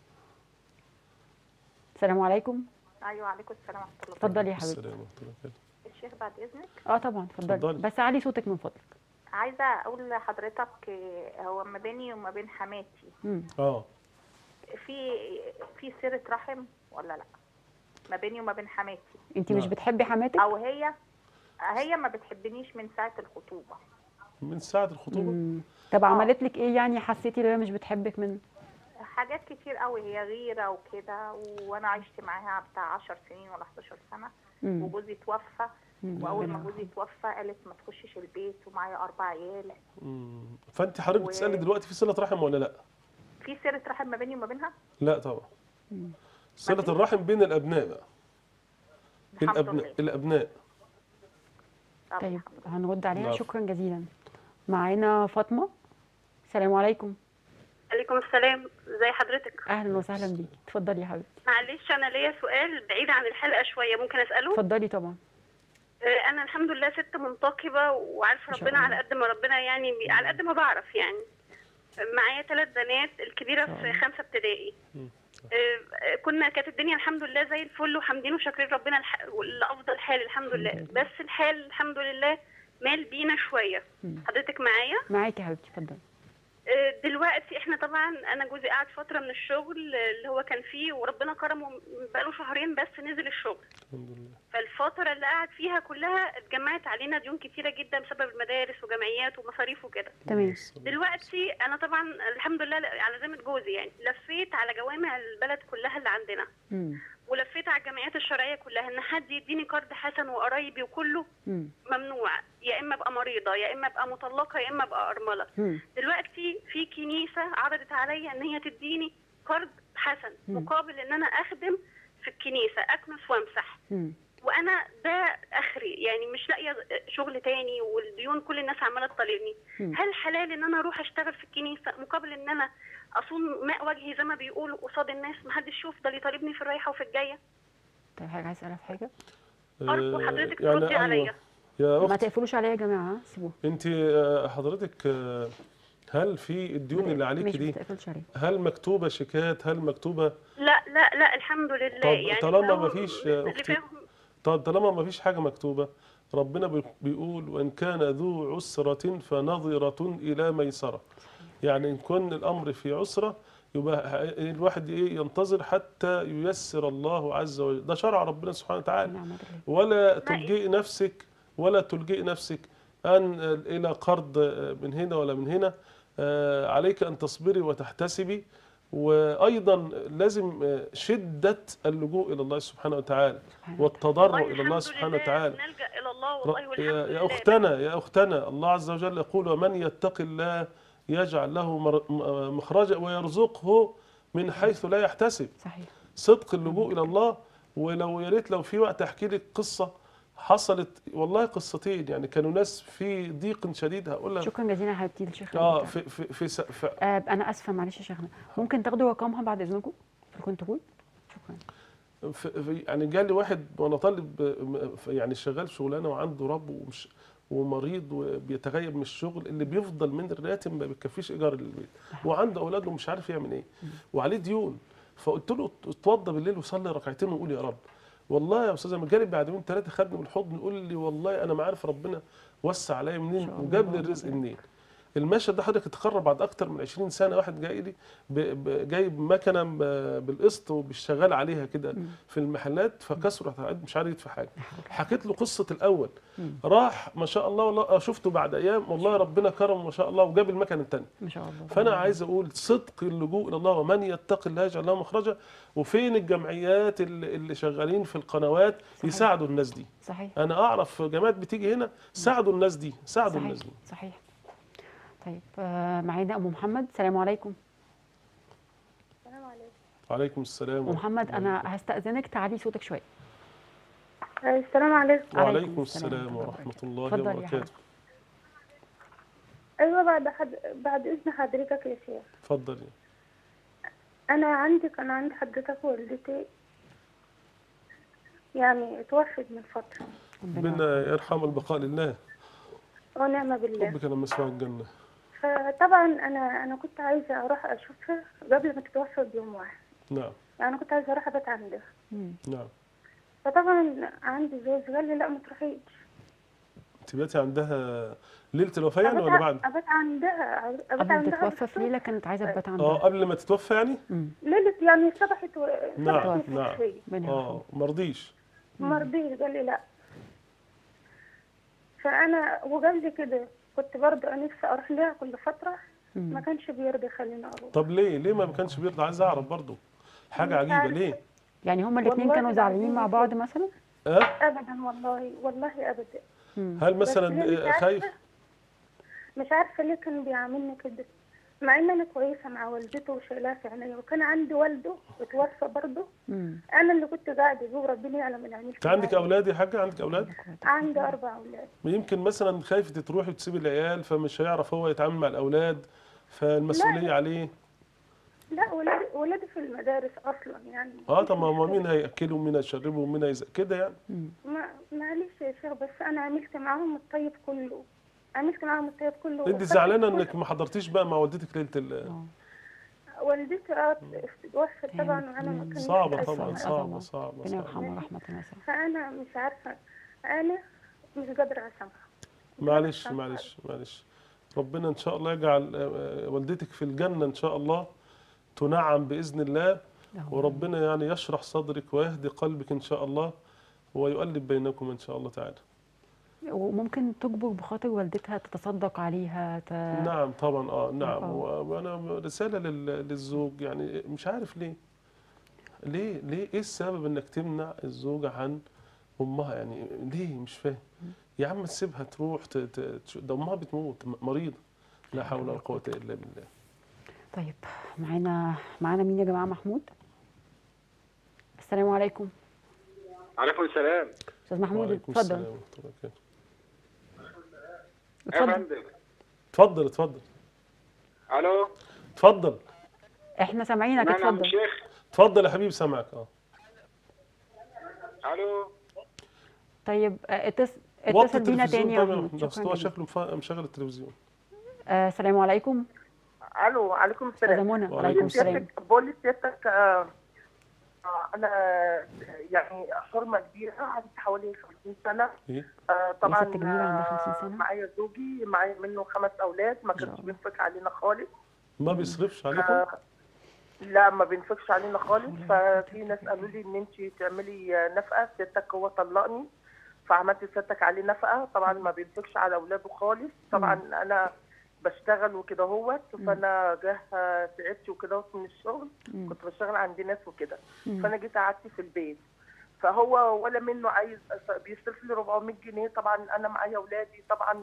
السلام عليكم ايوه عليكم السلام ورحمه الله اتفضلي يا حبيبتي السلام ورحمة الله وبركاته. الشيخ بعد اذنك اه طبعا اتفضلي اتفضلي. بس علي صوتك من فضلك عايزه اقول لحضرتك آه، هو ما بيني وما بين حماتي مم. اه في في صله رحم ولا لا ما بيني وما بين حماتي انت مش نعم. بتحبي حماتك او هي هي ما بتحبنيش من ساعه الخطوبه من ساعه الخطوبه مم. طب عملت لك ايه يعني حسيتي ان هي مش بتحبك من حاجات كتير قوي هي غيره وكده وانا عشت معاها بتاع 10 سنين ولا 11 سنه مم. وجوزي توفى مم. واول ما ربنا جوزي توفى قالت ما تخشش البيت ومعايا اربع عيال مم. فانت حضرتك و- بتسالي دلوقتي في صله رحم ولا لا في صله رحم ما بيني وما بينها لا طبعا مم. صله الرحم بين الابناء بقى الحمد الابناء لله الابناء طب طيب الحمد لله. هنرد عليها نعم. شكرا جزيلا معانا فاطمه السلام عليكم عليكم السلام ازي حضرتك اهلا وسهلا بيكي اتفضلي يا حبيبتي معلش انا ليا سؤال بعيد عن الحلقه شويه ممكن اساله اتفضلي طبعا آه، انا الحمد لله ست منتقبه وعارفه ما شاء ربنا الله. على قد ما ربنا يعني بي- على قد ما بعرف يعني معايا ثلاث بنات الكبيره شاء في الله. خمسه ابتدائي آه، آه، كنا كانت الدنيا الحمد لله زي الفل وحامدين وشاكرين ربنا الح... لافضل حال الحمد لله الحمد لله. بس الحال الحمد لله مال بينا شويه مم. حضرتك معايا معاكي يا حبيبتي اتفضلي آه، دلوقتي احنا طبعا انا جوزي قعد فتره من الشغل آه، اللي هو كان فيه وربنا كرمه بقاله شهرين بس نزل الشغل الحمد لله فالفترة اللي قعد فيها كلها اتجمعت علينا ديون كتيرة جدا بسبب المدارس وجمعيات ومصاريف وكده تمام دلوقتي انا طبعا الحمد لله على ذمة جوزي يعني لفيت على جوامع البلد كلها اللي عندنا مم. ولفيت على الجمعيات الشرعية كلها ان حد يديني قرض حسن وقرايبي وكله مم. ممنوع يا اما ابقى مريضة يا اما ابقى مطلقة يا اما ابقى ارملة مم. دلوقتي في كنيسة عرضت عليا ان هي تديني قرض حسن مم. مقابل ان انا اخدم في الكنيسة اكنس وامسح مم. وانا ده اخري يعني مش لاقيه شغل تاني والديون كل الناس عماله تطالبني مم. هل حلال ان انا اروح اشتغل في الكنيسه مقابل ان انا اصون ماء وجهي زي ما بيقولوا قصاد الناس محدش يفضل يطالبني في الرايحه وفي الجايه طيب حاجه عايز اسالها في حاجه أرجو آه، حضرتك يعني تردي أيوة. عليا. يا ما اخت تقفلوش عليا يا جماعه ها؟ سيبوه انت آه، حضرتك آه، هل في الديون اللي عليك ماشي دي ما تقفلش عليا هل مكتوبه شيكات هل مكتوبه لا لا لا الحمد لله طب يعني طالما هو مفيش يا اللي أختي فاهم طب طالما ما فيش حاجة مكتوبة ربنا بي- بيقول وإن كان ذو عسرة فنظرة إلى ميسرة يعني إن كان الأمر في عسرة يبقى ه- الواحد إيه ينتظر حتى ييسر الله عز وجل ده شرع ربنا سبحانه وتعالى نعم بالله ولا تلجئي نفسك ولا تلجئي نفسك أن إلى قرض من هنا ولا من هنا آه، عليك أن تصبري وتحتسبي وأيضا لازم آه، شدة اللجوء إلى الله سبحانه وتعالى سبحان والتضرع والله إلى الله الحمد سبحانه لله وتعالى نلجا الى الله ر- والله والحمد يا, لله يا أختنا يا أختنا الله عز وجل يقول ومن يتق الله يجعل له مر- م- مخرجا ويرزقه من حيث لا يحتسب صحيح صدق اللجوء الى الله ولو يا ريت لو في وقت احكي لك قصه حصلت والله قصتين يعني كانوا ناس في ضيق شديد هقول لك شكرا جزيلا يا حبيبتي للشيخ اه ربيع. في في في, س- في آه انا اسفه معلش يا شيخنا ممكن تاخدوا رقمها بعد اذنكم في الكنترول شكرا في في- يعني جالي واحد وانا طالب م- في- يعني شغال شغلانه وعنده رب ومش ومريض وبيتغيب من الشغل اللي بيفضل من الراتب ما بيكفيش ايجار البيت وعنده اولاد ومش عارف يعمل ايه وعليه ديون فقلت له اتوضى بالليل وصلي ركعتين وقول يا رب والله يا استاذ لما جالي بعد يومين ثلاثه خدني بالحضن يقول لي والله انا ما عارف ربنا وسع عليا منين شاء وجاب لي الله. الرزق منين المشهد ده حضرتك اتكرر بعد اكتر من 20 سنه واحد جاي لي ب- ب- جايب مكنه ب- بالقسط وبيشتغل عليها كده في المحلات فكسرت قاعد مش عارف يدفع حاجه حكيت له قصه الاول راح ما شاء الله والله شفته بعد ايام والله ربنا كرمه ما شاء الله وجاب المكنه الثانيه ما شاء الله فانا عايز اقول صدق اللجوء الى الله ومن يتق الله يجعل له مخرجا وفين الجمعيات اللي, اللي شغالين في القنوات يساعدوا الناس دي صحيح انا اعرف جماعات بتيجي هنا ساعدوا الناس دي ساعدوا صحيح الناس دي صحيح طيب آه معانا ام محمد السلام عليكم السلام عليكم وعليكم السلام ام محمد انا هستاذنك تعلي صوتك شويه السلام عليكم وعليكم السلام ورحمه الله اتفضلي يا وبركاته ايوه بعد حد... بعد اذن حضرتك يا شيخ اتفضلي انا عندي كان عند حضرتك والدتي يعني توفت من فترة ربنا يرحم البقاء لله ونعم بالله ربك لما يسمع الجنه فطبعا انا انا كنت عايزة اروح اشوفها قبل ما تتوفى بيوم واحد نعم يعني انا كنت عايزة اروح ابات عندها مم. نعم فطبعا عندي زوج قال لي لا ما تروحيش انت باتي عندها ليله الوفاه يعني ولا ابات بعد؟ ابات عندها ابات قبل ما عندها تتوفى في ليله كانت عايزه تبات اه عندها قبل ما تتوفى يعني؟ مم. ليلة يعني صبحت و... نعم، صبحت نعم. شوية ربنا اه يرحمه. مرضيش ما رضيش قال لي لا فانا وقال لي كده كنت برضه نفسي اروح لها كل فتره ما مم. كانش بيرضى يخليني اروح طب ليه؟ ليه ما كانش بيرضى عايز اعرف برضه حاجه مش عجيبه عارفة. ليه؟ يعني هما الاثنين والله كانوا زعلانين العظيم مع بعض مثلا اه ابدا والله والله ابدا مم. هل بس مثلا هي مش آه، خايف عارفة- مش عارفه ليه كان بيعاملني كده مع ان انا كويسه مع والدته وشايلاها في عينيا وكان عندي والده اتوفى برضه مم. انا اللي كنت قاعده جوه ربنا يعلم اللي عملت انت عندك معايا. اولاد يا حاجه عندك اولاد؟ عندي اربع اولاد يمكن مثلا خايفه تروحي وتسيبي العيال فمش هيعرف هو يتعامل مع الاولاد فالمسؤوليه عليه لا ولادي ولادي في المدارس اصلا يعني اه طب ما هو مين هياكلهم مين هيشربهم مين هيز... كده يعني مم. ما معلش يا شيخ شيخ بس انا عملت معاهم الطيب كله عملت معاهم الطيب كله انت وخدت زعلانه كل- انك ما حضرتيش بقى مع والدتك ليله ال اه والدتي اه توفت طبعا فهمت. وانا ما مم. كنتش صعبه عايشة طبعا معاها. صعبه صعبه ربنا صعبه يرحمها رحمة واسعة فانا مش عارفه انا مش قادره اسامحها معلش معلش معلش ربنا ان شاء الله يجعل آه، آه، والدتك في الجنه ان شاء الله تنعم باذن الله اللهم وربنا يعني يشرح صدرك ويهدي قلبك ان شاء الله ويؤلف بينكم ان شاء الله تعالى وممكن تجبر بخاطر والدتها تتصدق عليها ت... نعم طبعا اه نعم آه. و- وانا رساله لل- للزوج يعني مش عارف ليه ليه ليه ايه السبب انك تمنع الزوجه عن امها يعني ليه مش فاهم يا عم تسيبها تروح ت- ت- تش- ده امها بتموت م- مريضه لا حول ولا قوه الا بالله طيب معانا معانا مين يا جماعة محمود السلام عليكم عليكم السلام استاذ محمود وعليكم اتفضل السلام ورحمة الله وبركاته. يا اتفضل فندم اتفضل اتفضل الو اتفضل احنا سامعينك نعم يا عم اتفضل الشيخ اتفضل يا حبيبي سامعك اه الو طيب آه، اتص... وطي اتصل بينا التلفزيون تاني يا طبعا محمود بس شكرا هو جدا شكله مف- مشغل التلفزيون آه، السلام عليكم الو عليكم استاذة السلام منى وعليكم وعليكم السلام سيادتك بقول لسيادتك آه، آه، انا يعني حرمه كبيره عندي حوالي 50 سنه ايه آه، طبعا ست كبيرة عندها 50 آه، سنة؟ معايا زوجي معايا منه خمس اولاد ما شاء كانش الله. بينفق علينا خالص ما بيصرفش عليكم آه، لا ما بينفقش علينا خالص حول ولا ففي ناس قالوا لي ان انت تعملي آه، نفقه سيادتك هو طلقني فعملت سيادتك عليه نفقه طبعا ما بينفقش على اولاده خالص طبعا انا بشتغل وكده هوت فانا جه آه، تعبت وكده هوت من الشغل مم. كنت بشتغل عند ناس وكده مم. فانا جيت قعدت في البيت فهو ولا منه عايز بيصرف لي 400 جنيه طبعا انا معايا اولادي طبعا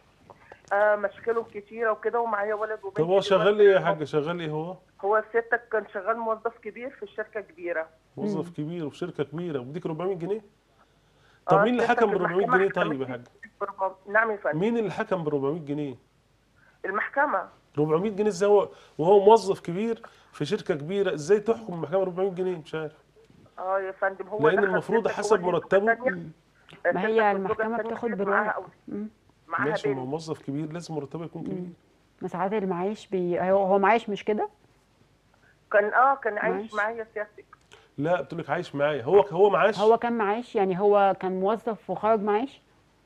آه مشاكلهم كتيره وكده ومعايا ولد وبنت طب هو شغال ايه يا حاج شغال ايه هو هو سيادتك كان شغال موظف كبير في الشركه كبيره موظف كبير وفي شركه كبيره وبيديك 400 جنيه طب آه، مين اللي سيادتك حكم ب 400 المحكمة جنيه طيب يا حكمت حاج ب 400 نعم يا فندم مين اللي حكم ب 400 جنيه المحكمه 400 جنيه ازاي هو وهو موظف كبير في شركه كبيره ازاي تحكم المحكمه 400 جنيه مش عارف اه يا فندم هو لأن دخل المفروض سيادتك حسب هو ليه مرتبه. زوجة تانية. آه، ما سيادتك هي والزوجة المحكمة التانية بتاخد كانت بالورق معاها أولاد. مم. معاها ماشي ما هو بنت موظف كبير لازم مرتبه يكون كبير ما ساعات المعايش بي... هو هو معايش مش كده كان اه كان معاش. عايش معايا سيادتك لا بتقول لك عايش معايا هو هو معاش هو كان معاش يعني هو كان موظف وخرج معاش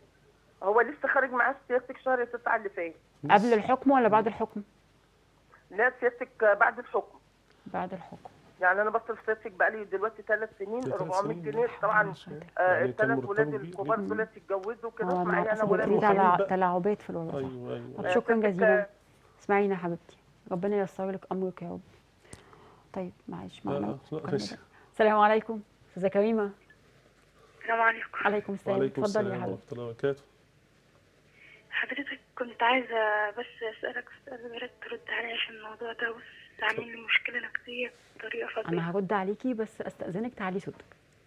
هو لسه خارج معاه سيادتك شهر 9 اللي فات قبل الحكم ولا بعد الحكم لا سيادتك آه، بعد الحكم بعد الحكم يعني انا بصرف سيادتك بقالي دلوقتي ثلاث سنين ثلاث 400 سنين. جنيه طبعا ماشي. آه يعني كان الثلاث مرتبه ولاد كبير الكبار جدا. دول اتجوزوا كده هو معايا انا انا ولد في وحيد تلع... بقى. تلاعبات في الوظيفة ايوه طب ايوه شكرا سيادتك، جزيلا آه، اسمعينا يا حبيبتي ربنا ييسر لك امرك يا رب طيب معلش لا، معنا لا، لا، مكالمة ماشي. بقى. السلام عليكم استاذه كريمه السلام عليكم عليكم السلام وعليكم اتفضلي السلام يا حبيبتي ورحمه الله وبركاته حضرتك كنت عايزة بس أسألك سؤال يا ريت ترد عليا عشان الموضوع ده بص عامل لي مشكلة نفسية بطريقة فظيعة انا هرد عليكي بس استاذنك تعلي صوتك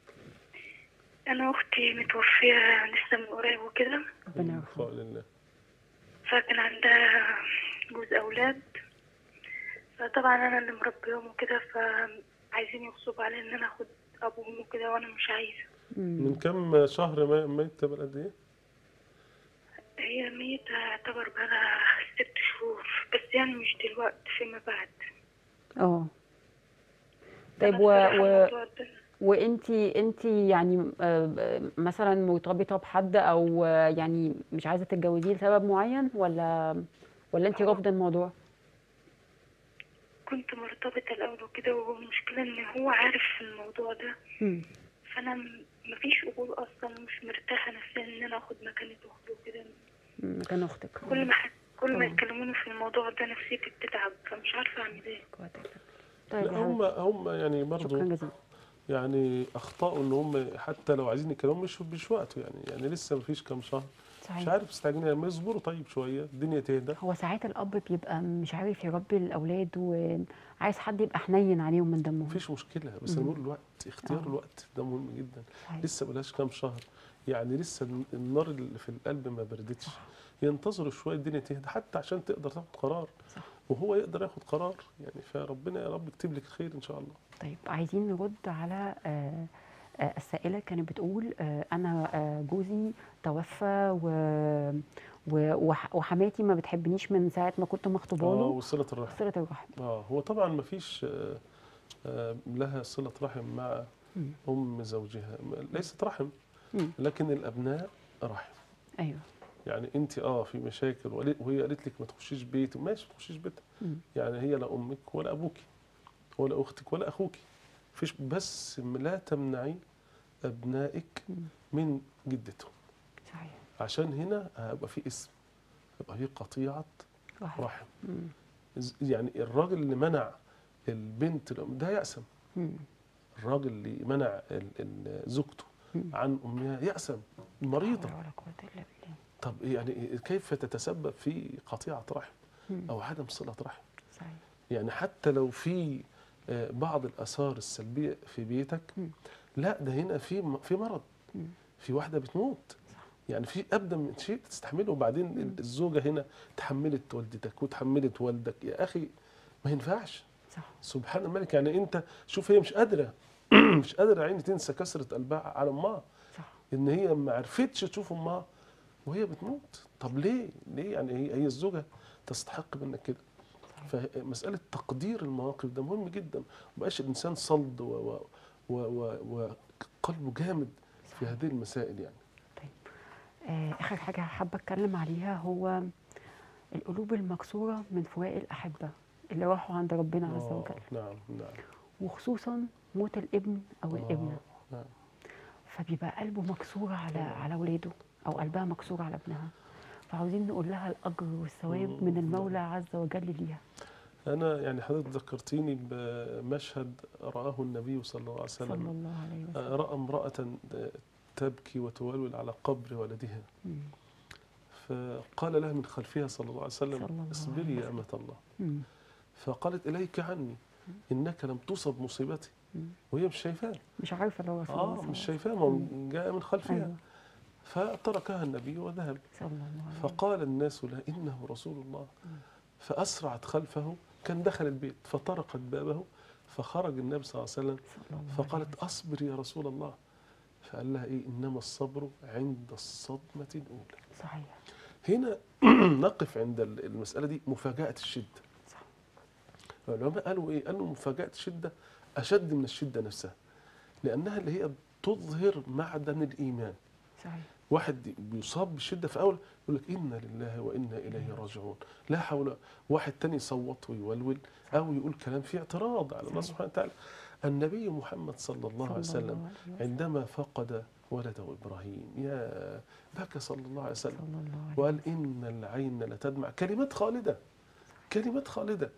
أنا أختي متوفية لسه من قريب وكده ربنا يرحمها بقاء لله فكان عندها جوز أولاد فطبعا أنا اللي مربيهم وكده فعايزين يغصبوا علي إن أنا أخد أبوهم وكده وأنا مش عايزة مم. من كم شهر ما- ميت قبل قد ايه؟ هي ميتة يعتبر بقالها ست شهور بس يعني مش دلوقتي فيما بعد اه طيب أنا و... الصراحة و... الموضوع ده وانتي انتي يعني آه، آه، مثلا مرتبطه بحد او آه، يعني مش عايزه تتجوزيه لسبب معين ولا ولا انتي رافضه الموضوع كنت مرتبطة الأول وكده والمشكلة إن هو عارف الموضوع ده مم. فأنا م- مفيش قبول أصلا مش مرتاحة نفسيا إن أنا آخد مكانة أختي وكده مم، مكان اختك كل ما حد كل ما طبعا. يتكلموني في الموضوع ده نفسيتي بتتعب فمش عارفة أعمل إيه كويس. طيب لا يا هم حبيبتي، هم يعني شكرا برضه جزيلا يعني اخطاوا ان هم حتى لو عايزين يتكلموا مش مش وقته يعني يعني لسه ما فيش كام شهر مش صحيح عارف استعجلين يعني ما يصبروا طيب شويه الدنيا تهدى هو ساعات الاب بيبقى مش عارف يربي الاولاد وعايز حد يبقى حنين عليهم من دمهم مفيش مشكله بس انا مم. بقول الوقت اختيار آه. الوقت ده مهم جدا صحيح. لسه بلاش كام شهر يعني لسه النار اللي في القلب ما بردتش ينتظروا شويه الدنيا تهدى حتى عشان تقدر تاخد قرار صح. وهو يقدر ياخد قرار يعني فربنا يا رب يكتب لك الخير ان شاء الله طيب عايزين نرد على آه، آه، السائله كانت بتقول آه، انا آه، جوزي توفى و و- وح- وحماتي ما بتحبنيش من ساعه ما كنت مخطوبه اه له وصله الرحم صله الرحم اه هو طبعا ما فيش آه، آه، لها صله رحم مع مم. ام زوجها م- ليست رحم مم. لكن الابناء رحم ايوه يعني انت اه في مشاكل وقال- وهي قالت لك ما تخشيش بيت ماشي ما تخشيش بيتها مم. يعني هي لا امك ولا ابوك ولا اختك ولا اخوك فيش بس لا تمنعي ابنائك مم. من جدتهم صحيح عشان هنا هيبقى في اسم هيبقى في قطيعه رحم رحم مم. ز- يعني الراجل اللي منع البنت الأم ده يأسم مم. الراجل اللي منع ال- ال- زوجته مم. عن امها يأسم مريضه لا حول ولا قوه الا بالله طب يعني كيف تتسبب في قطيعه رحم مم. او عدم صله رحم صحيح يعني حتى لو في آه، بعض الاثار السلبيه في بيتك مم. لا ده هنا في م- في مرض مم. في واحده بتموت يعني في ابدا من شيء تستحمله وبعدين الزوجه هنا تحملت والدتك وتحملت والدك يا اخي ما ينفعش صح سبحان الملك يعني انت شوف هي مش قادره مش قادره عيني تنسى كسره قلبها على امها صح ان هي ما عرفتش تشوف امها وهي بتموت طب ليه ليه يعني هي هي الزوجه تستحق منك كده فمساله تقدير المواقف ده مهم جدا ما بقاش الانسان صلد و- و- و- و- وقلبه جامد في هذه المسائل يعني آه، اخر حاجه حابه اتكلم عليها هو القلوب المكسوره من فراق الاحبه اللي راحوا عند ربنا عز آه، وجل نعم نعم وخصوصا موت الابن او الابنه آه، نعم فبيبقى قلبه مكسور على على ولاده او قلبها مكسور على ابنها فعاوزين نقول لها الاجر والثواب من المولى عز وجل ليها انا يعني حضرتك ذكرتيني بمشهد راه النبي صلى الله عليه صلى وسلم الله عليه وسلم آه، راى امراه تبكي وتولول على قبر ولدها مم. فقال لها من خلفها صلى الله عليه وسلم صلى الله اصبري عليه يا أمة الله مم. فقالت إليك عني إنك لم تصب مصيبتي مم. وهي مش شايفاه مش عارفه لو رسول الله آه صلى مش الله شايفاه ما هو جاء من خلفها أيوة. فتركها النبي وذهب صلى الله عليه وسلم فقال الناس له إنه رسول الله فأسرعت خلفه كان دخل البيت فطرقت بابه فخرج النبي صلى الله عليه وسلم صلى الله عليه فقالت أصبر يا رسول الله فقال لها إيه إنما الصبر عند الصدمة الأولى صحيح هنا نقف عند ال- المسألة دي مفاجأة الشدة صح. العلماء قالوا إيه؟ قالوا مفاجأة الشدة أشد من الشدة نفسها لأنها اللي هي تظهر معدن الإيمان صحيح واحد بيصاب بالشدة في أول يقول لك إنا لله وإنا إليه راجعون لا حول واحد تاني يصوت ويولول أو يقول كلام فيه اعتراض على الله صحيح. سبحانه وتعالى النبي محمد صلى الله عليه صلى الله وسلم عليه وسلم. عندما فقد ولده إبراهيم يا بكى صلى الله عليه وسلم صلى الله عليه وقال إن العين لتدمع كلمات خالدة كلمات خالدة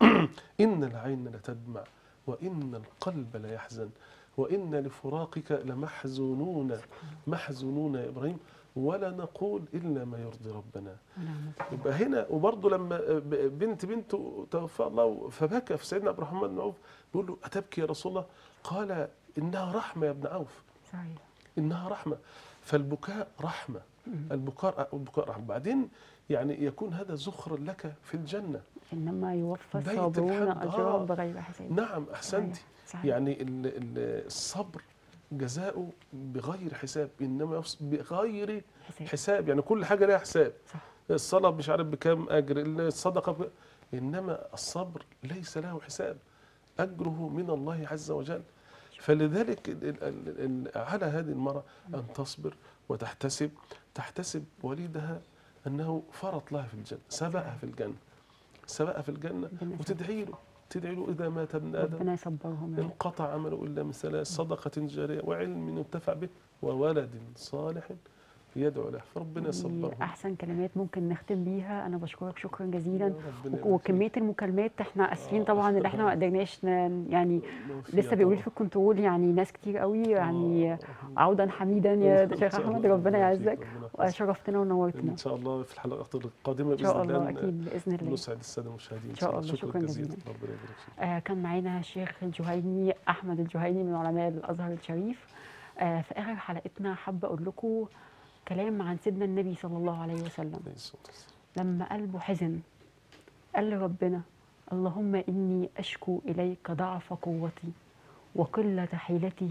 إن العين لتدمع وإن القلب ليحزن وإن لفراقك لمحزونون محزونون يا إبراهيم ولا نقول إلا ما يرضي ربنا ونعم يبقى هنا وبرضه لما ب- بنت بنته توفى الله فبكى في سيدنا عبد الرحمن بن عوف بيقول له أتبكي يا رسول الله قال إنها رحمة يا ابن عوف صحيح انها رحمه فالبكاء رحمه البكاء البكاء رحمه بعدين يعني يكون هذا زخرا لك في الجنه انما يوفى بيت الصابرون الحمد. اجرهم آه. بغير حساب نعم احسنتي صحيح. يعني ال- ال- الصبر جزاؤه بغير حساب انما يفص- بغير حساب. حساب يعني كل حاجه لها حساب صح الصلاه مش عارف بكام اجر الصدقه ب... انما الصبر ليس له حساب اجره من الله عز وجل فلذلك ال- ال- ال- ال- على هذه المرأة أن تصبر وتحتسب تحتسب وليدها أنه فرط لها في الجنة سبقها في الجنة سبقها في الجنة ربنا وتدعي له تدعي له إذا مات ابن آدم ربنا يصبرهم يا رب. انقطع عمله إلا من ثلاث صدقة جارية وعلم ينتفع به وولد صالح يدعو له فربنا دي يصبرهم احسن كلمات ممكن نختم بيها انا بشكرك شكرا جزيلا يا ربنا وك- وكميه المكالمات احنا اسفين طبعا اللي احنا ما قدرناش ن- يعني يبارك فيها لسه بيقولوا طبعاً. في الكنترول يعني ناس كتير قوي يعني آه. عودا حميدا يا إن شيخ شاء احمد الله. ربنا ربنا يخليك، يعزك ربنا يحفظك. وشرفتنا ونورتنا ان شاء الله في الحلقات القادمه ان شاء باذن الله الله اكيد باذن الله نسعد الساده المشاهدين إن شاء الله. شكراً جزيلاً. ربنا يبارك فيك آه كان معانا الشيخ الجهيني احمد الجهيني من علماء الازهر الشريف آه في اخر حلقتنا حابه اقول لكم كلام عن سيدنا النبي صلى الله عليه وسلم عليه الصلاة والسلام. لما قلبه حزن قال لربنا اللهم إني أشكو إليك ضعف قوتي وقلة حيلتي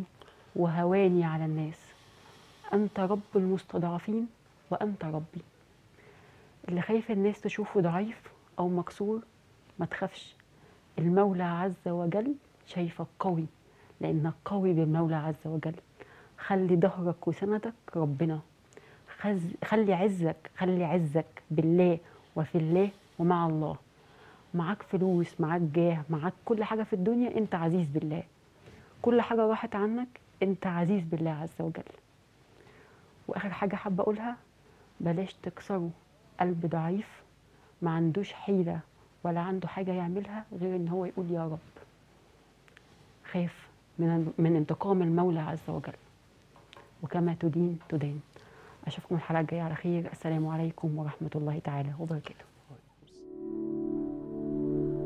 وهواني على الناس أنت رب المستضعفين وأنت ربي اللي خايف الناس تشوفه ضعيف أو مكسور ما تخافش المولى عز وجل شايفك قوي لأنك قوي بالمولى عز وجل خلي ظهرك وسندك ربنا خز... خلي عزك خلي عزك بالله وفي الله ومع الله معاك فلوس معاك جاه معاك كل حاجة في الدنيا انت عزيز بالله كل حاجة راحت عنك انت عزيز بالله عز وجل واخر حاجة حابة اقولها بلاش تكسروا قلب ضعيف ما عندوش حيلة ولا عنده حاجة يعملها غير ان هو يقول يا رب خاف من من انتقام المولى عز وجل وكما تدين تدان اشوفكم الحلقة الجاية على خير السلام عليكم ورحمة الله تعالى وبركاته